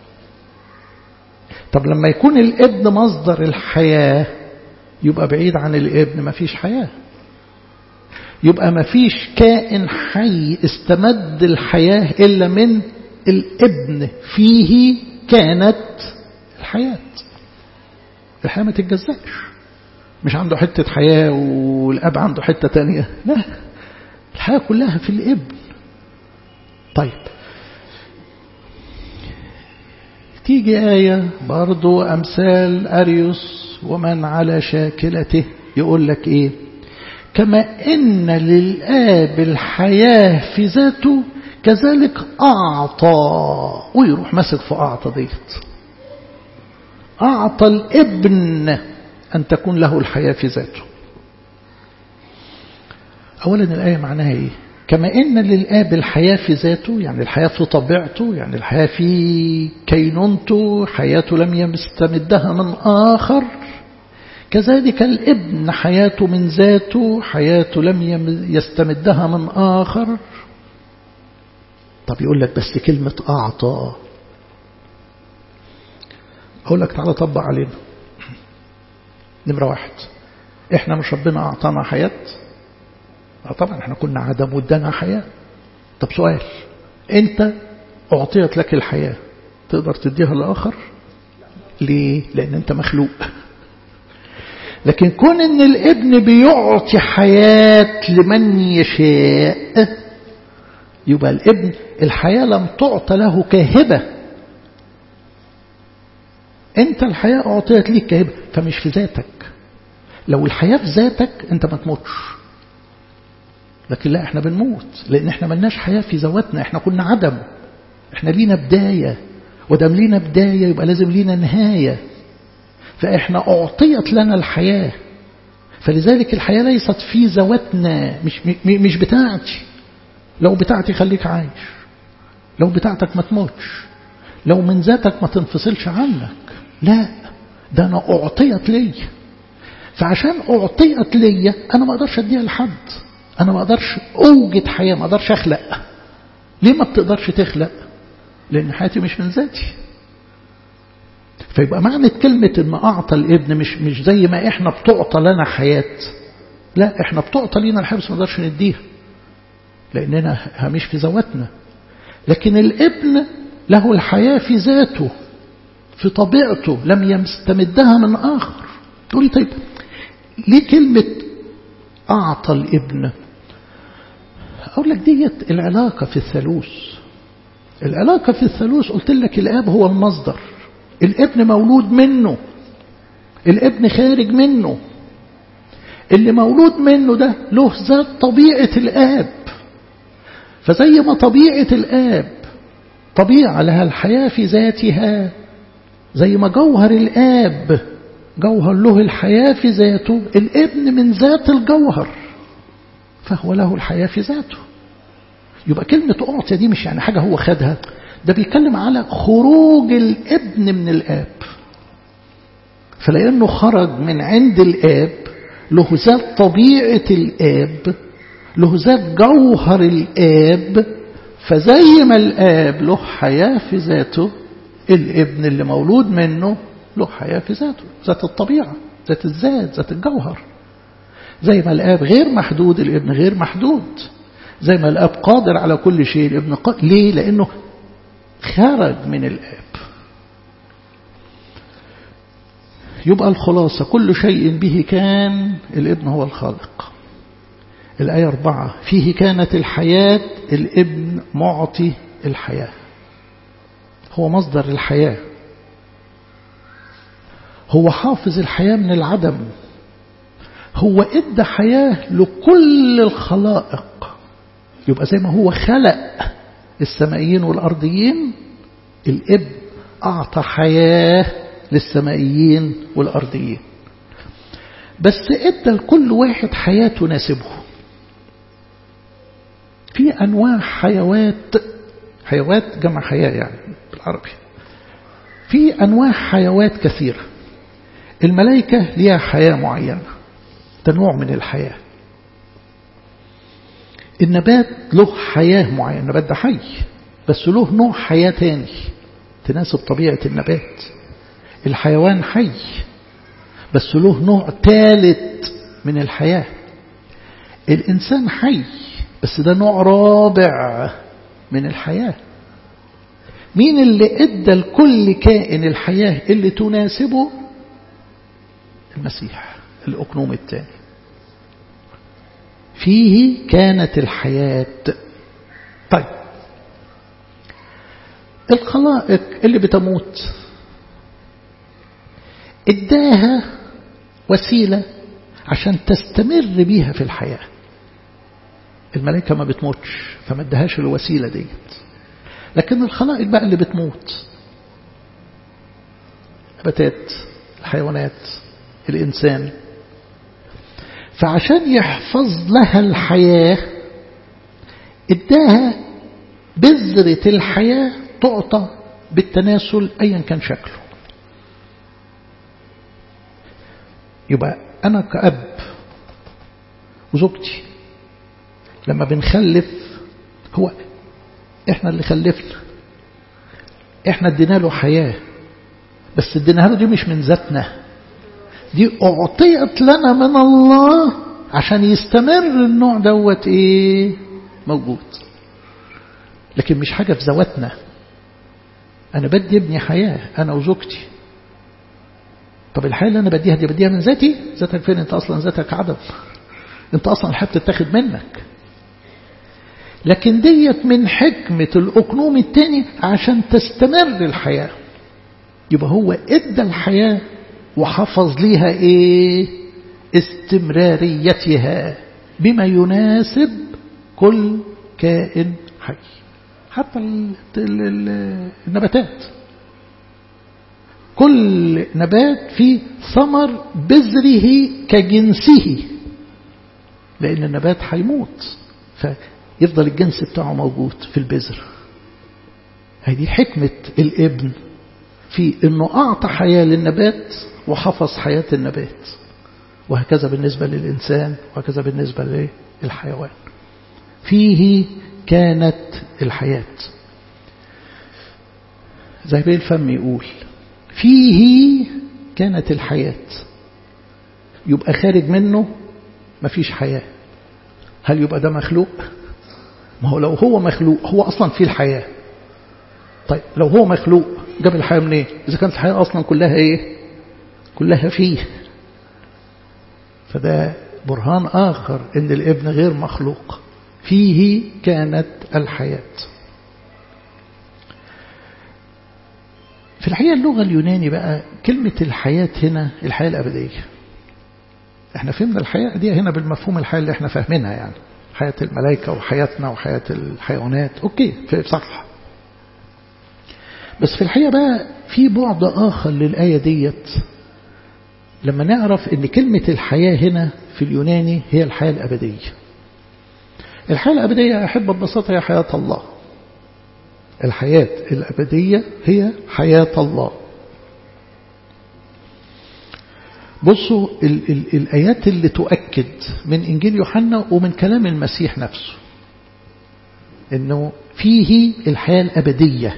طب لما يكون الابن مصدر الحياة يبقى بعيد عن الابن ما فيش حياة يبقى ما فيش كائن حي استمد الحياة إلا من الابن فيه كانت الحياة الحياة ما تتجزأش مش عنده حتة حياة والأب عنده حتة تانية لا الحياة كلها في الابن طيب تيجي آية برضو أمثال أريوس ومن على شاكلته يقول لك إيه كما إن للآب الحياة في ذاته كذلك أعطى ويروح مسك في أعطى ديت أعطى الابن أن تكون له الحياة في ذاته أولا الآية معناها إيه كما إن للآب الحياة في ذاته يعني الحياة في طبيعته يعني الحياة في كينونته حياته لم يستمدها من آخر كذلك الابن حياته من ذاته حياته لم يستمدها من آخر طب يقول لك بس كلمة أعطى أقول لك تعالى طبق علينا نمرة واحد إحنا مش ربنا أعطانا حياة طبعا احنا كنا عدم ودانا حياة طب سؤال انت اعطيت لك الحياة تقدر تديها لآخر ليه لان انت مخلوق لكن كون ان الابن بيعطي حياة لمن يشاء يبقى الابن الحياة لم تعطى له كهبة انت الحياة اعطيت ليك كهبة فمش في ذاتك لو الحياة في ذاتك انت ما تموتش لكن لا احنا بنموت لان احنا ملناش حياة في ذواتنا احنا كنا عدم احنا لينا بداية ودام لينا بداية يبقى لازم لينا نهاية فاحنا اعطيت لنا الحياة فلذلك الحياة ليست في ذواتنا مش, مش بتاعتي لو بتاعتي خليك عايش لو بتاعتك ما تموتش لو من ذاتك ما تنفصلش عنك لا ده انا اعطيت لي فعشان اعطيت لي انا ما اقدرش اديها لحد أنا ما أقدرش أوجد حياة ما أقدرش أخلق ليه ما بتقدرش تخلق لأن حياتي مش من ذاتي فيبقى معنى كلمة إن أعطى الابن مش مش زي ما إحنا بتعطى لنا حياة لا إحنا بتعطى لنا الحياة بس ما نقدرش نديها لأننا مش في ذواتنا لكن الابن له الحياة في ذاته في طبيعته لم يستمدها من آخر تقولي طيب ليه كلمة أعطى الابن أقول لك ديت العلاقة في الثالوث العلاقة في الثالوث قلت لك الآب هو المصدر الابن مولود منه الابن خارج منه اللي مولود منه ده له ذات طبيعة الآب فزي ما طبيعة الآب طبيعة لها الحياة في ذاتها زي ما جوهر الآب جوهر له الحياة في ذاته الابن من ذات الجوهر فهو له الحياة في ذاته يبقى كلمة أعطي دي مش يعني حاجة هو خدها ده بيتكلم على خروج الابن من الآب فلأنه خرج من عند الآب له ذات طبيعة الآب له ذات جوهر الآب فزي ما الآب له حياة في ذاته الابن اللي مولود منه له حياة في ذاته ذات الطبيعة ذات الذات ذات الجوهر زي ما الآب غير محدود الابن غير محدود زي ما الآب قادر على كل شيء الابن قادر ليه لأنه خرج من الآب يبقى الخلاصة كل شيء به كان الابن هو الخالق الآية أربعة فيه كانت الحياة الابن معطي الحياة هو مصدر الحياة هو حافظ الحياة من العدم هو ادى حياة لكل الخلائق يبقى زي ما هو خلق السمائيين والأرضيين الابن أعطى حياة للسمائيين والأرضيين بس ادى لكل واحد حياة تناسبه في أنواع حيوات حيوات جمع حياة يعني بالعربي في أنواع حيوات كثيرة الملائكة ليها حياة معينة ده نوع من الحياة النبات له حياة معينة النبات ده حي بس له نوع حياة تاني تناسب طبيعة النبات الحيوان حي بس له نوع ثالث من الحياة الإنسان حي بس ده نوع رابع من الحياة مين اللي ادى لكل كائن الحياة اللي تناسبه المسيح الأقنوم الثاني فيه كانت الحياة طيب الخلائق اللي بتموت اداها وسيلة عشان تستمر بيها في الحياة الملائكة ما بتموتش فما ادهاش الوسيلة ديت لكن الخلائق بقى اللي بتموت نباتات الحيوانات الإنسان فعشان يحفظ لها الحياة اداها بذرة الحياة تعطى بالتناسل أيا كان شكله يبقى أنا كأب وزوجتي لما بنخلف هو احنا اللي خلفنا احنا ادينا له حياة بس اديناها له دي مش من ذاتنا دي اعطيت لنا من الله عشان يستمر النوع دوت ايه موجود لكن مش حاجة في ذواتنا انا بدي ابني حياة انا وزوجتي طب الحياة اللي انا بديها دي بديها من ذاتي ذاتك فين انت اصلا ذاتك عدم انت اصلا الحياة بتتاخد منك لكن ديت من حكمة الأقنوم التاني عشان تستمر الحياة يبقى هو ادى الحياة وحفظ ليها ايه استمراريتها بما يناسب كل كائن حي حتى النباتات كل نبات فيه ثمر بذره كجنسه لأن النبات هيموت فيفضل الجنس بتاعه موجود في البذر هذه حكمة الابن في أنه أعطى حياة للنبات وحفظ حياة النبات وهكذا بالنسبة للإنسان وهكذا بالنسبة للحيوان فيه كانت الحياة زي بيه الفم يقول فيه كانت الحياة يبقى خارج منه مفيش حياة هل يبقى ده مخلوق ما هو لو هو مخلوق هو أصلا فيه الحياة طيب لو هو مخلوق جاب الحياة منين إيه؟ إذا كانت الحياة أصلا كلها إيه كلها فيه فده برهان آخر إن الابن غير مخلوق فيه كانت الحياة في الحقيقة اللغة اليوناني بقى كلمة الحياة هنا الحياة الأبدية احنا فهمنا الحياة دي هنا بالمفهوم الحياة اللي احنا فاهمينها يعني حياة الملائكة وحياتنا وحياة الحيوانات اوكي صح بس في الحقيقة بقى في بعد آخر للآية ديت لما نعرف ان كلمة الحياة هنا في اليوناني هي الحياة الأبدية الحياة الأبدية أحب ببساطة هي حياة الله الحياة الأبدية هي حياة الله بصوا ال ال الآيات اللي تؤكد من إنجيل يوحنا ومن كلام المسيح نفسه إنه فيه الحياة الأبدية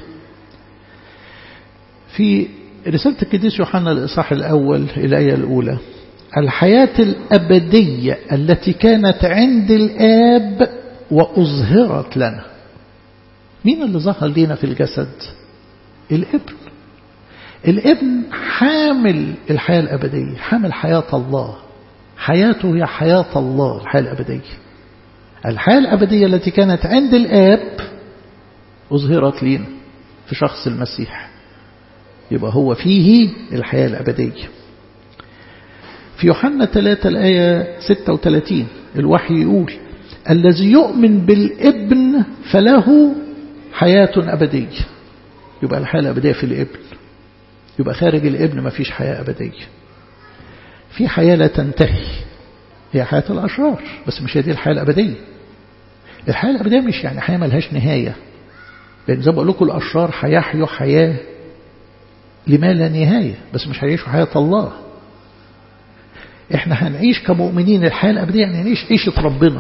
في رسالة القديس يوحنا الإصحاح الأول الآية الأولى الحياة الأبدية التي كانت عند الآب وأظهرت لنا مين اللي ظهر لنا في الجسد الابن الابن حامل الحياة الأبدية حامل حياة الله حياته هي حياة الله الحياة الأبدية الحياة الأبدية التي كانت عند الآب أظهرت لنا في شخص المسيح يبقى هو فيه الحياة الأبدية في يوحنا 3 الآية 36 الوحي يقول الذي يؤمن بالابن فله حياة أبدية يبقى الحياة الأبدية في الابن يبقى خارج الابن ما فيش حياة أبدية في حياة لا تنتهي هي حياة الأشرار بس مش هي دي الحياة الأبدية الحياة الأبدية مش يعني حياة ملهاش نهاية لأن زي ما بقول لكم الأشرار هيحيوا حياة لما لا نهاية بس مش هيعيشوا حياة الله احنا هنعيش كمؤمنين الحياة الأبدية يعني نعيش عيشة ربنا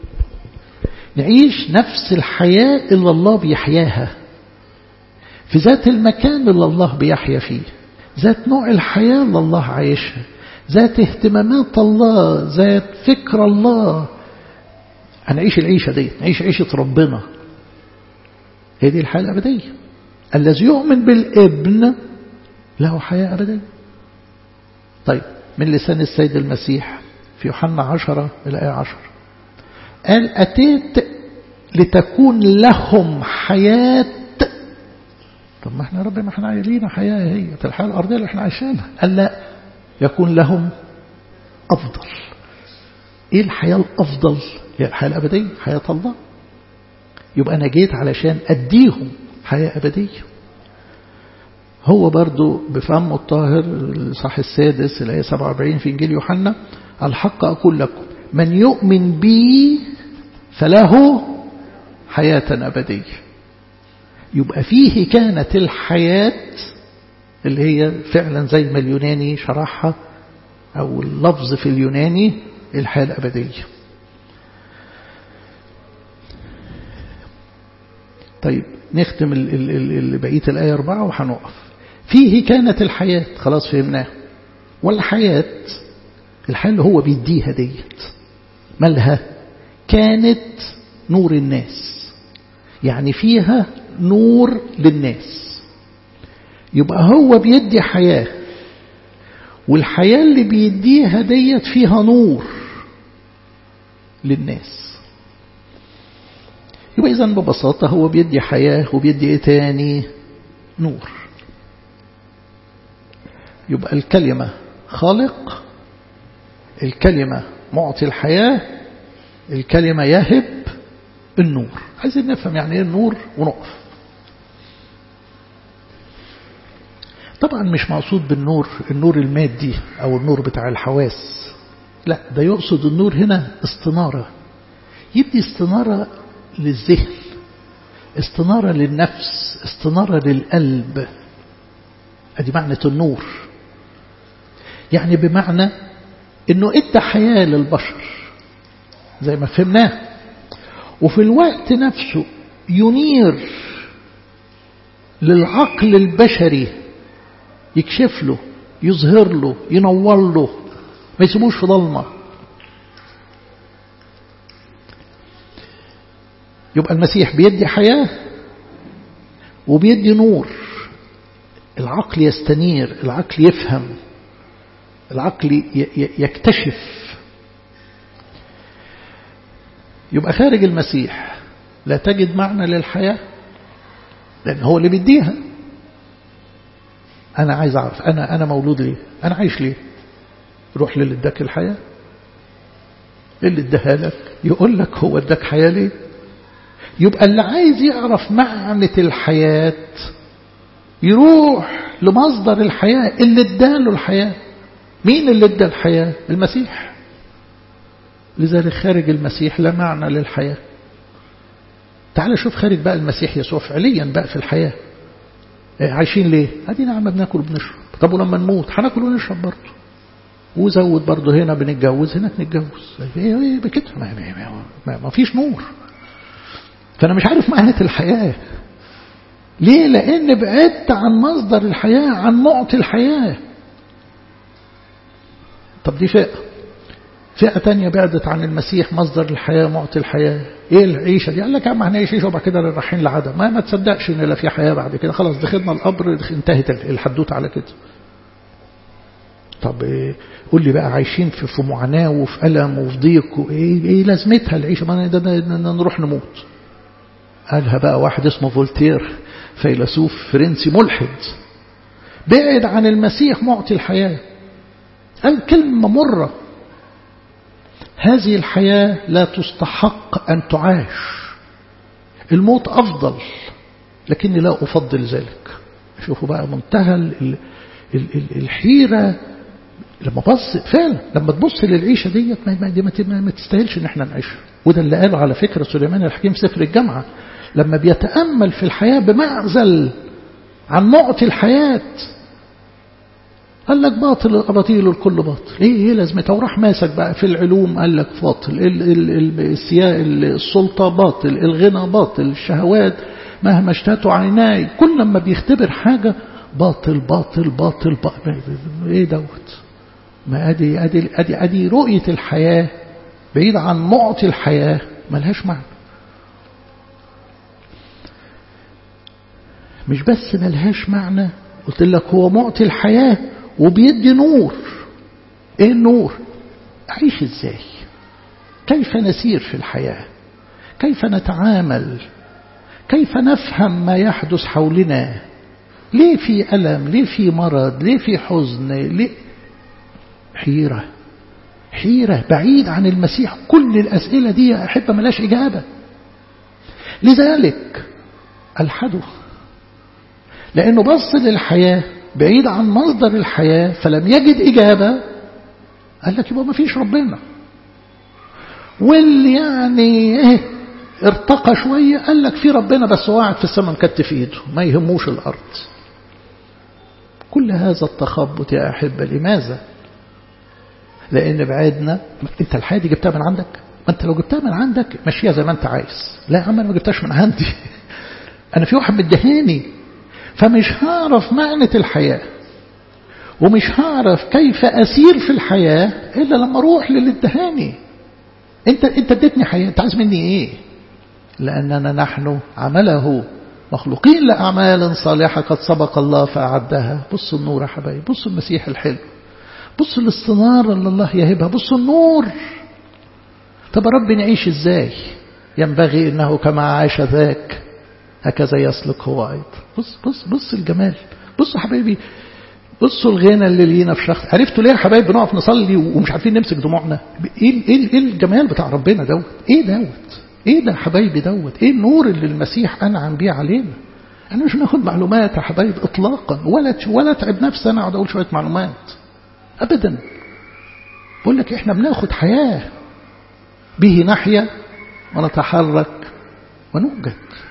نعيش نفس الحياة اللي الله بيحياها في ذات المكان اللي الله بيحيا فيه ذات نوع الحياة اللي الله عايشها ذات اهتمامات الله ذات فكر الله هنعيش العيشة دي نعيش عيشة ربنا هي دي الحياة الأبدية الذي يؤمن بالابن له حياة أبدية طيب من لسان السيد المسيح في يوحنا عشرة الآية عشر قال أتيت لتكون لهم حياة طب ما احنا ربنا ما احنا عايزين حياة هي الحياة الأرضية اللي احنا عايشينها قال لا يكون لهم أفضل ايه الحياة الأفضل هي الحياة الأبدية حياة الله يبقى أنا جيت علشان أديهم حياة أبدية هو برضو بفمه الطاهر الصح السادس الآية 47 في إنجيل يوحنا الحق أقول لكم من يؤمن بي فله حياة أبدية يبقى فيه كانت الحياة اللي هي فعلا زي ما اليوناني شرحها أو اللفظ في اليوناني الحياة الأبدية طيب نختم بقية الآية أربعة وهنقف فيه كانت الحياة خلاص فهمناها والحياة الحياة اللي هو بيديها ديت مالها كانت نور الناس يعني فيها نور للناس يبقى هو بيدي حياة والحياة اللي بيديها ديت فيها نور للناس يبقى إذن ببساطة هو بيدي حياة وبيدي إيه تاني نور يبقى الكلمة خالق الكلمة معطي الحياة الكلمة يهب النور عايزين نفهم يعني ايه النور ونقف طبعا مش مقصود بالنور النور المادي او النور بتاع الحواس لا ده يقصد النور هنا استنارة يدي استنارة للذهن استنارة للنفس استنارة للقلب ادي معنى النور يعني بمعنى انه ادى حياة للبشر زي ما فهمناه وفي الوقت نفسه ينير للعقل البشري يكشف له يظهر له ينور له ما يسيبوش في ضلمه يبقى المسيح بيدي حياة وبيدي نور العقل يستنير العقل يفهم العقل يكتشف يبقى خارج المسيح لا تجد معنى للحياة لأن هو اللي بيديها أنا عايز أعرف أنا أنا مولود ليه أنا عايش ليه روح للي اداك الحياة اللي اداها لك يقول لك هو اداك حياة ليه يبقى اللي عايز يعرف معنى الحياة يروح لمصدر الحياة اللي اداله الحياة مين اللي ادى الحياة المسيح لذلك خارج المسيح لا معنى للحياة تعال شوف خارج بقى المسيح يسوع فعليا بقى في الحياة عايشين ليه ادينا عم بناكل وبنشرب طب ولما نموت هناكل ونشرب برضه وزود برضه هنا بنتجوز هناك نتجوز ايه ايه بكده ما, ما, ما, ما فيش نور فانا مش عارف معنى الحياه ليه لان بعدت عن مصدر الحياه عن معطي الحياه طب دي فئه فئه تانية بعدت عن المسيح مصدر الحياه معطي الحياه ايه العيشه دي قال لك يا عم هنعيش عيشه وبعد كده رايحين لعدم ما ما تصدقش ان لا في حياه بعد كده خلاص دخلنا القبر انتهت الحدوته على كده طب إيه قول لي بقى عايشين في في معاناه وفي الم وفي ضيق وايه ايه لازمتها العيشه ما ده, ده, ده نروح نموت قالها بقى واحد اسمه فولتير فيلسوف فرنسي ملحد بعد عن المسيح معطي الحياه قال كلمه مره هذه الحياه لا تستحق ان تعاش الموت افضل لكني لا افضل ذلك شوفوا بقى منتهى الحيره لما بص فعلا لما تبص للعيشه ديت ما, دي ما, ما تستاهلش ان احنا نعيشها وده اللي قاله على فكره سليمان الحكيم سفر الجامعه لما بيتامل في الحياه بمعزل عن معطي الحياه قال لك باطل الاباطيل الكل باطل ايه ايه لازمتها وراح ماسك بقى في العلوم قال لك باطل السياق السلطه باطل الغنى باطل الشهوات مهما اشتهتوا عيناي كل لما بيختبر حاجه باطل باطل باطل, باطل. ايه دوت ما ادي ادي ادي ادي رؤيه الحياه بعيد عن معطي الحياه ملهاش معنى مش بس ملهاش معنى قلت لك هو معطي الحياه وبيدي نور ايه النور اعيش ازاي كيف نسير في الحياه كيف نتعامل كيف نفهم ما يحدث حولنا ليه في ألم ليه في مرض ليه في حزن ليه حيرة حيرة بعيد عن المسيح كل الأسئلة دي يا أحبة ملاش إجابة لذلك ألحده لأنه بص للحياة بعيد عن مصدر الحياة فلم يجد إجابة قال لك يبقى ما فيش ربنا واللي يعني ايه ارتقى شوية قال لك في ربنا بس هو قاعد في السماء مكتف ايده ما يهموش الأرض كل هذا التخبط يا أحبة لماذا لأن بعدنا أنت الحياة دي جبتها من عندك ما أنت لو جبتها من عندك مشيها زي ما أنت عايز لا يا عم أنا ما جبتهاش من عندي أنا في واحد مدهاني فمش هعرف معنى الحياة ومش هعرف كيف أسير في الحياة إلا لما أروح للي ادهاني أنت أنت اديتني حياة أنت عايز مني إيه لأننا نحن عمله مخلوقين لأعمال صالحة قد سبق الله فأعدها بصوا النور يا حبايبي بصوا المسيح الحلو بصوا الاستنارة اللي الله يهبها بصوا النور طب رب نعيش ازاي ينبغي انه كما عاش ذاك هكذا يسلك هو ايضا بص بص بص الجمال بصوا حبايبي بصوا الغنى اللي لينا في شخص عرفتوا ليه يا حبايبي بنقف نصلي ومش عارفين نمسك دموعنا ايه ايه ايه الجمال بتاع ربنا دوت ايه دوت ايه ده يا حبايبي دوت ايه النور اللي المسيح انعم بيه علينا انا مش بناخد معلومات يا حبايبي اطلاقا ولا ولا اتعب نفسي انا اقعد اقول شويه معلومات ابدا بقول لك احنا بناخد حياه به نحيا ونتحرك ونوجد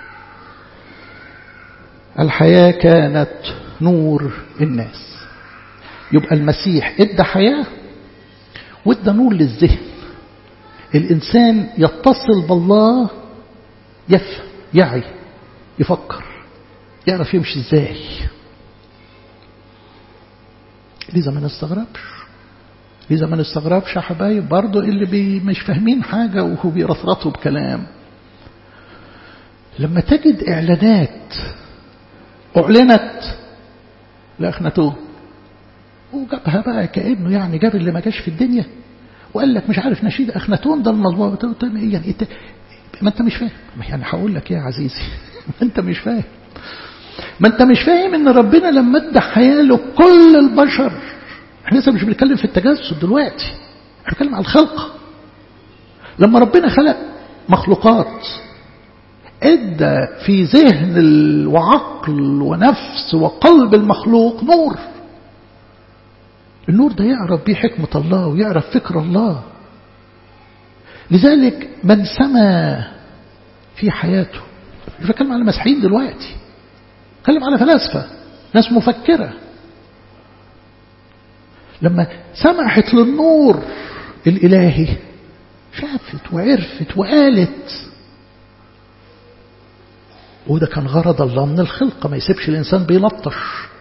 الحياه كانت نور الناس يبقى المسيح ادى حياه وادى نور للذهن الإنسان يتصل بالله يفهم يعي يفكر يعرف يمشي ازاي لذا ما نستغربش لذا ما نستغربش يا حبايب برضه اللي بي مش فاهمين حاجة وهو بيرطرطوا بكلام لما تجد إعلانات أعلنت لأخناتون وجابها بقى كأنه يعني جاب اللي ما جاش في الدنيا وقال لك مش عارف نشيد أخناتون ده المضمون يعني انت ما انت مش فاهم يعني هقول لك يا عزيزي ما انت مش فاهم ما انت مش فاهم ان ربنا لما ادى حياه لكل البشر احنا لسه مش بنتكلم في التجسد دلوقتي احنا بنتكلم على الخلق لما ربنا خلق مخلوقات ادى في ذهن وعقل ونفس وقلب المخلوق نور النور ده يعرف بيه حكمة الله ويعرف فكر الله لذلك من سما في حياته مش بتكلم على مسيحيين دلوقتي بتكلم على فلاسفة ناس مفكرة لما سمحت للنور الإلهي شافت وعرفت وقالت وده كان غرض الله من الخلقة ما يسيبش الإنسان بيلطش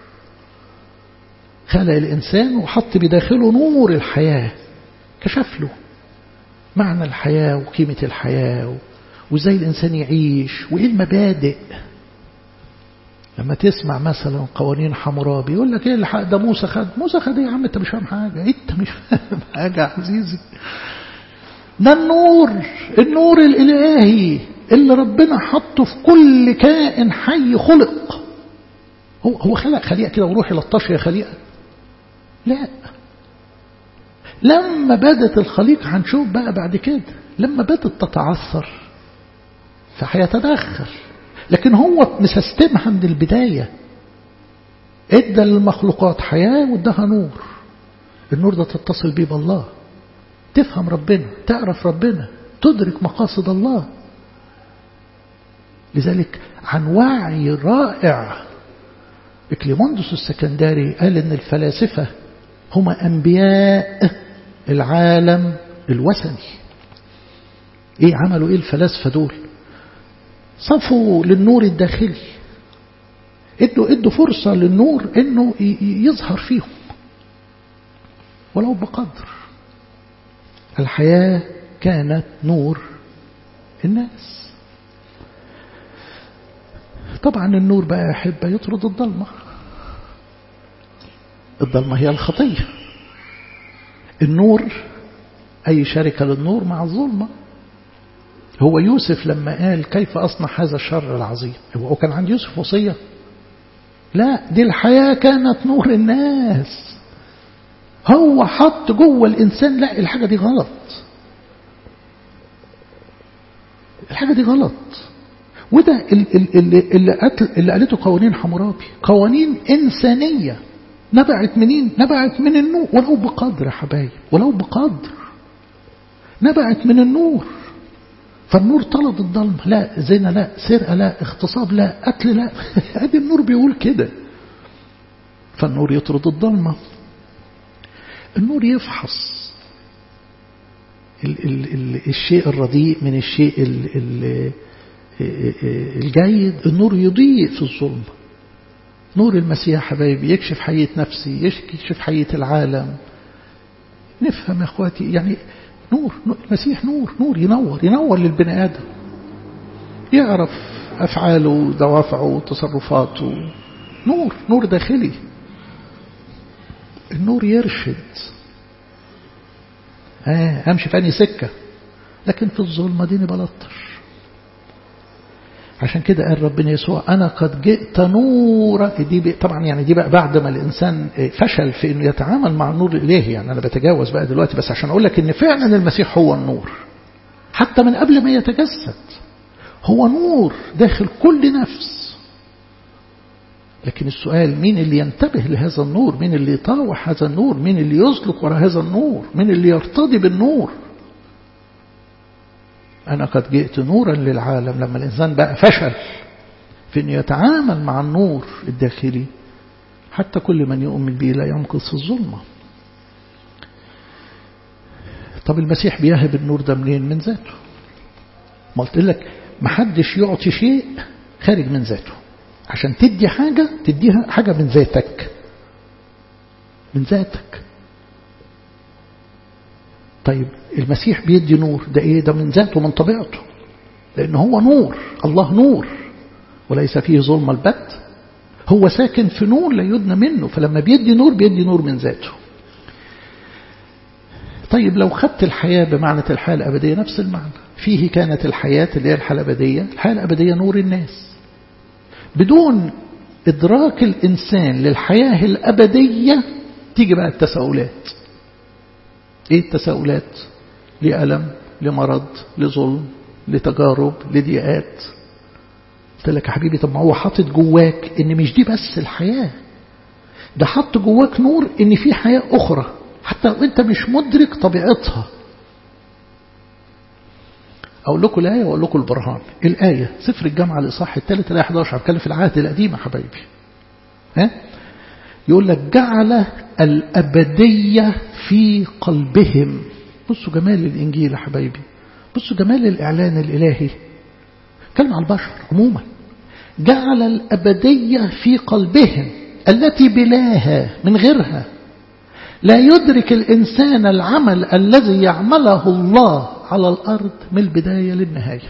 خلق الإنسان وحط بداخله نور الحياة كشف له معنى الحياة وقيمة الحياة وازاي الإنسان يعيش وإيه المبادئ لما تسمع مثلا قوانين حمورابي يقول لك ايه الحق ده موسى خد موسى خد ايه يا عم انت مش فاهم حاجة انت مش فاهم حاجة يا عزيزي ده النور النور الإلهي اللي ربنا حطه في كل كائن حي خلق هو هو خلق خليقة كده وروح يلطش يا خليقة لا لما بدت الخليقة هنشوف بقى بعد كده لما بدت تتعثر فهيتدخل لكن هو مسستمها من البداية ادى للمخلوقات حياة واداها نور النور ده تتصل بيه بالله تفهم ربنا تعرف ربنا تدرك مقاصد الله لذلك عن وعي رائع إكليموندوس السكندري قال إن الفلاسفة هم أنبياء العالم الوثني إيه عملوا إيه الفلاسفة دول صفوا للنور الداخلي ادوا ادوا فرصة للنور انه يظهر فيهم ولو بقدر الحياة كانت نور الناس طبعا النور بقى يحب يطرد الظلمة الظلمة هي الخطية النور أي شركة للنور مع الظلمة هو يوسف لما قال كيف أصنع هذا الشر العظيم هو كان عند يوسف وصية لا دي الحياة كانت نور الناس هو حط جوه الإنسان لا الحاجة دي غلط الحاجة دي غلط وده اللي, اللي, اللي قالته قوانين حمورابي قوانين إنسانية نبعت منين نبعت من النور ولو بقدر يا حبايب ولو بقدر نبعت من النور فالنور طلب الظلم لا زنا لا سرقة لا اغتصاب لا قتل لا ادي النور بيقول كده فالنور يطرد الظلمة النور يفحص ال ال ال الشيء الرديء من الشيء ال ال الجيد النور يضيء في الظلمة نور المسيح حبايبي يكشف حية نفسي يكشف حية العالم نفهم يا اخواتي يعني نور, نور المسيح نور نور ينور ينور للبني آدم يعرف أفعاله دوافعه تصرفاته نور نور داخلي النور يرشد آه أمشي في أني سكة لكن في الظلمة ديني بلطش عشان كده قال ربنا يسوع أنا قد جئت نورا دي طبعا يعني دي بقى بعد ما الإنسان فشل في أنه يتعامل مع النور الإلهي يعني أنا بتجاوز بقى دلوقتي بس عشان أقول لك أن فعلا المسيح هو النور حتى من قبل ما يتجسد هو نور داخل كل نفس لكن السؤال مين اللي ينتبه لهذا النور مين اللي يطاوع هذا النور مين اللي يسلك وراء هذا النور مين اللي يرتضي بالنور أنا قد جئت نورا للعالم لما الإنسان بقى فشل في أن يتعامل مع النور الداخلي حتى كل من يؤمن به لا يمكث في الظلمة طب المسيح بيهب النور ده منين من ذاته ما قلت لك محدش يعطي شيء خارج من ذاته عشان تدي حاجة تديها حاجة من ذاتك من ذاتك طيب المسيح بيدي نور ده ايه ده من ذاته من طبيعته لأنه هو نور الله نور وليس فيه ظلم البت هو ساكن في نور لا يدنى منه فلما بيدي نور بيدي نور من ذاته طيب لو خدت الحياة بمعنى الحياة الأبدية نفس المعنى فيه كانت الحياة اللي هي الحياة الأبدية الحياة الأبدية نور الناس بدون إدراك الإنسان للحياة الأبدية تيجي بقى التساؤلات إيه التساؤلات لألم لمرض لظلم لتجارب لضيقات قلت لك يا حبيبي طب ما هو حاطط جواك ان مش دي بس الحياة ده حط جواك نور ان في حياة اخرى حتى وانت مش مدرك طبيعتها أقول لكم الآية وأقول لكم البرهان الآية سفر الجامعة الإصحاح الثالث الآية 11 بتكلم في العهد القديم يا حبايبي ها يقول لك جعل الأبدية في قلبهم بصوا جمال الإنجيل يا حبايبي بصوا جمال الإعلان الإلهي كلمة على البشر عموما جعل الأبدية في قلبهم التي بلاها من غيرها لا يدرك الإنسان العمل الذي يعمله الله على الأرض من البداية للنهاية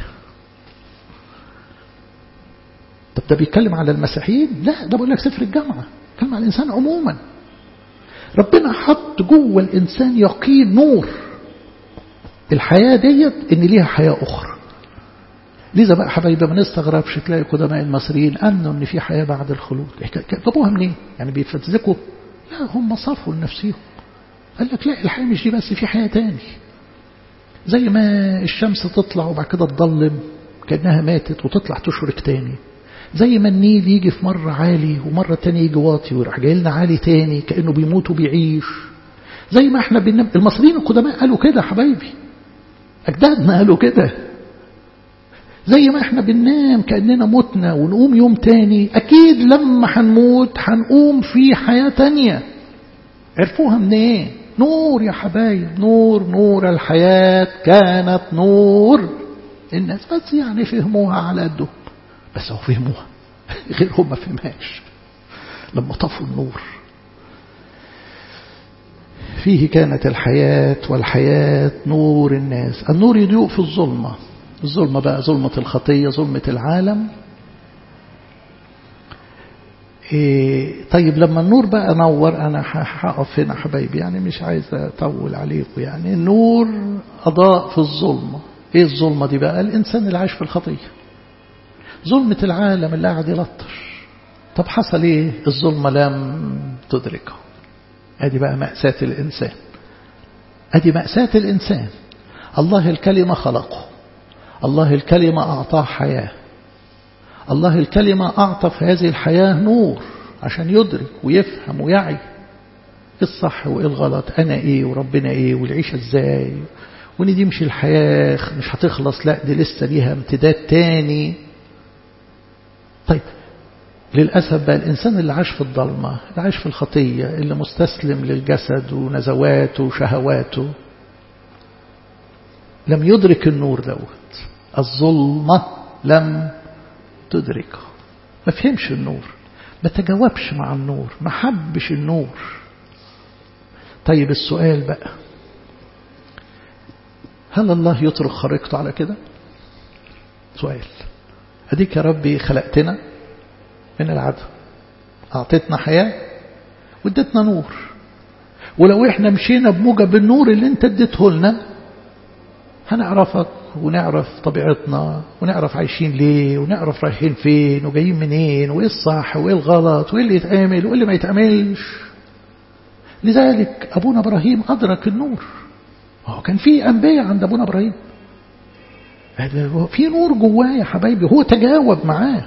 طب ده بيتكلم على المسيحيين لا ده بقول لك سفر الجامعة بيتكلم على الإنسان عموما ربنا حط جوه الإنسان يقين نور الحياة ديت إن ليها حياة أخرى لذا بقى حبايبي ما نستغربش تلاقي قدماء المصريين أمنوا إن في حياة بعد الخلود جابوها منين؟ يعني بيفزلكوا لا هم صرفوا لنفسهم قال لك لا الحياة مش دي بس في حياة تاني زي ما الشمس تطلع وبعد كده تضلم كأنها ماتت وتطلع تشرك تاني زي ما النيل يجي في مرة عالي ومرة تاني يجي واطي ويروح جاي لنا عالي تاني كأنه بيموت وبيعيش زي ما احنا بننام المصريين القدماء قالوا كده حبايبي أجدادنا قالوا كده زي ما احنا بننام كأننا متنا ونقوم يوم تاني أكيد لما هنموت هنقوم في حياة تانية عرفوها منين ايه؟ نور يا حبايب نور نور الحياة كانت نور الناس بس يعني فهموها على قدهم بس هو فهموها غيرهم ما فهمهاش لما طفوا النور فيه كانت الحياة والحياة نور الناس النور يضيء في الظلمة الظلمة بقى ظلمة الخطية ظلمة العالم إيه طيب لما النور بقى نور أنا هقف هنا حبايبي يعني مش عايز أطول عليكم يعني النور أضاء في الظلمة إيه الظلمة دي بقى الإنسان اللي عايش في الخطية ظلمة العالم اللي قاعد يلطش طب حصل إيه الظلمة لم تدركه أدي بقى مأساة الإنسان أدي مأساة الإنسان الله الكلمة خلقه الله الكلمة أعطاه حياة الله الكلمة أعطى في هذه الحياة نور عشان يدرك ويفهم ويعي الصح وإيه الغلط أنا إيه وربنا إيه والعيشة إزاي وإن دي مش الحياة مش هتخلص لا دي لسه ليها امتداد تاني طيب للأسف بقى الإنسان اللي عاش في الضلمة اللي عاش في الخطية اللي مستسلم للجسد ونزواته وشهواته لم يدرك النور دوت الظلمة لم تدركه ما فهمش النور ما تجاوبش مع النور ما حبش النور طيب السؤال بقى هل الله يترك خريقته على كده سؤال أديك يا ربي خلقتنا من العدم أعطيتنا حياة واديتنا نور ولو احنا مشينا بموجب النور اللي انت اديته لنا هنعرفك ونعرف طبيعتنا ونعرف عايشين ليه ونعرف رايحين فين وجايين منين وايه الصح وايه الغلط وايه اللي يتعمل وايه اللي ما يتعملش لذلك أبونا إبراهيم أدرك النور هو كان في أنبياء عند أبونا إبراهيم في نور جواه يا حبايبي هو تجاوب معاه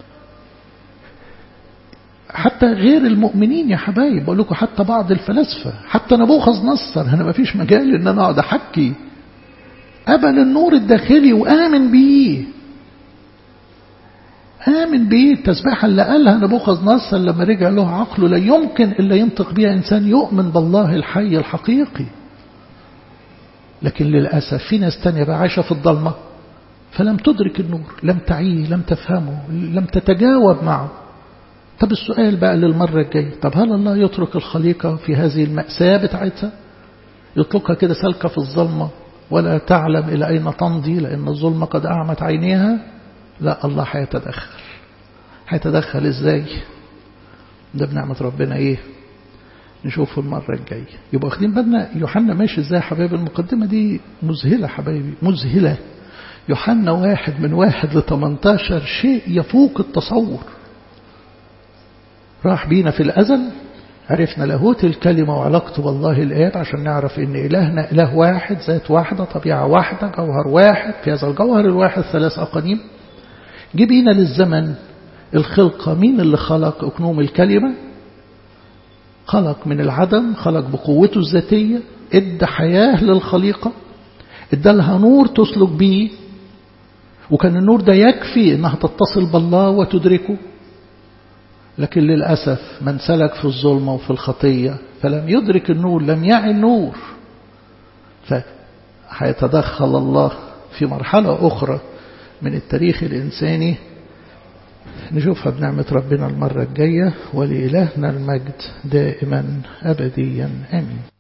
حتى غير المؤمنين يا حبايب بقول لكم حتى بعض الفلاسفة حتى نبوخذ نصر أنا ما فيش مجال إن أنا أقعد أحكي قبل النور الداخلي وآمن بيه آمن بيه التسبيحة اللي قالها نبوخذ نصر لما رجع له عقله لا يمكن إلا ينطق بها إنسان يؤمن بالله الحي الحقيقي لكن للأسف في ناس تانية بقى عايشة في الضلمة فلم تدرك النور لم تعيه لم تفهمه لم تتجاوب معه طب السؤال بقى للمرة الجاية طب هل الله يترك الخليقة في هذه المأساة بتاعتها يطلقها كده سالكة في الظلمة ولا تعلم إلى أين تمضي لأن الظلمة قد أعمت عينيها لا الله هيتدخل هيتدخل إزاي ده بنعمة ربنا إيه نشوفه المرة الجاية يبقى واخدين بالنا يوحنا ماشي ازاي حبايب المقدمة دي مذهلة حبايبي مذهلة يوحنا واحد من واحد ل 18 شيء يفوق التصور راح بينا في الأزل عرفنا لاهوت الكلمة وعلاقته بالله الآب عشان نعرف إن إلهنا إله واحد ذات واحدة طبيعة واحدة جوهر واحد في هذا الجوهر الواحد ثلاث أقانيم جبينا للزمن الخلقة مين اللي خلق أكنوم الكلمة خلق من العدم خلق بقوته الذاتية ادى حياة للخليقة ادى لها نور تسلك بيه وكان النور ده يكفي انها تتصل بالله وتدركه لكن للأسف من سلك في الظلمة وفي الخطية فلم يدرك النور لم يعي النور فهيتدخل الله في مرحلة أخرى من التاريخ الإنساني نشوفها بنعمة ربنا المرة الجاية ولإلهنا المجد دائما أبديا آمين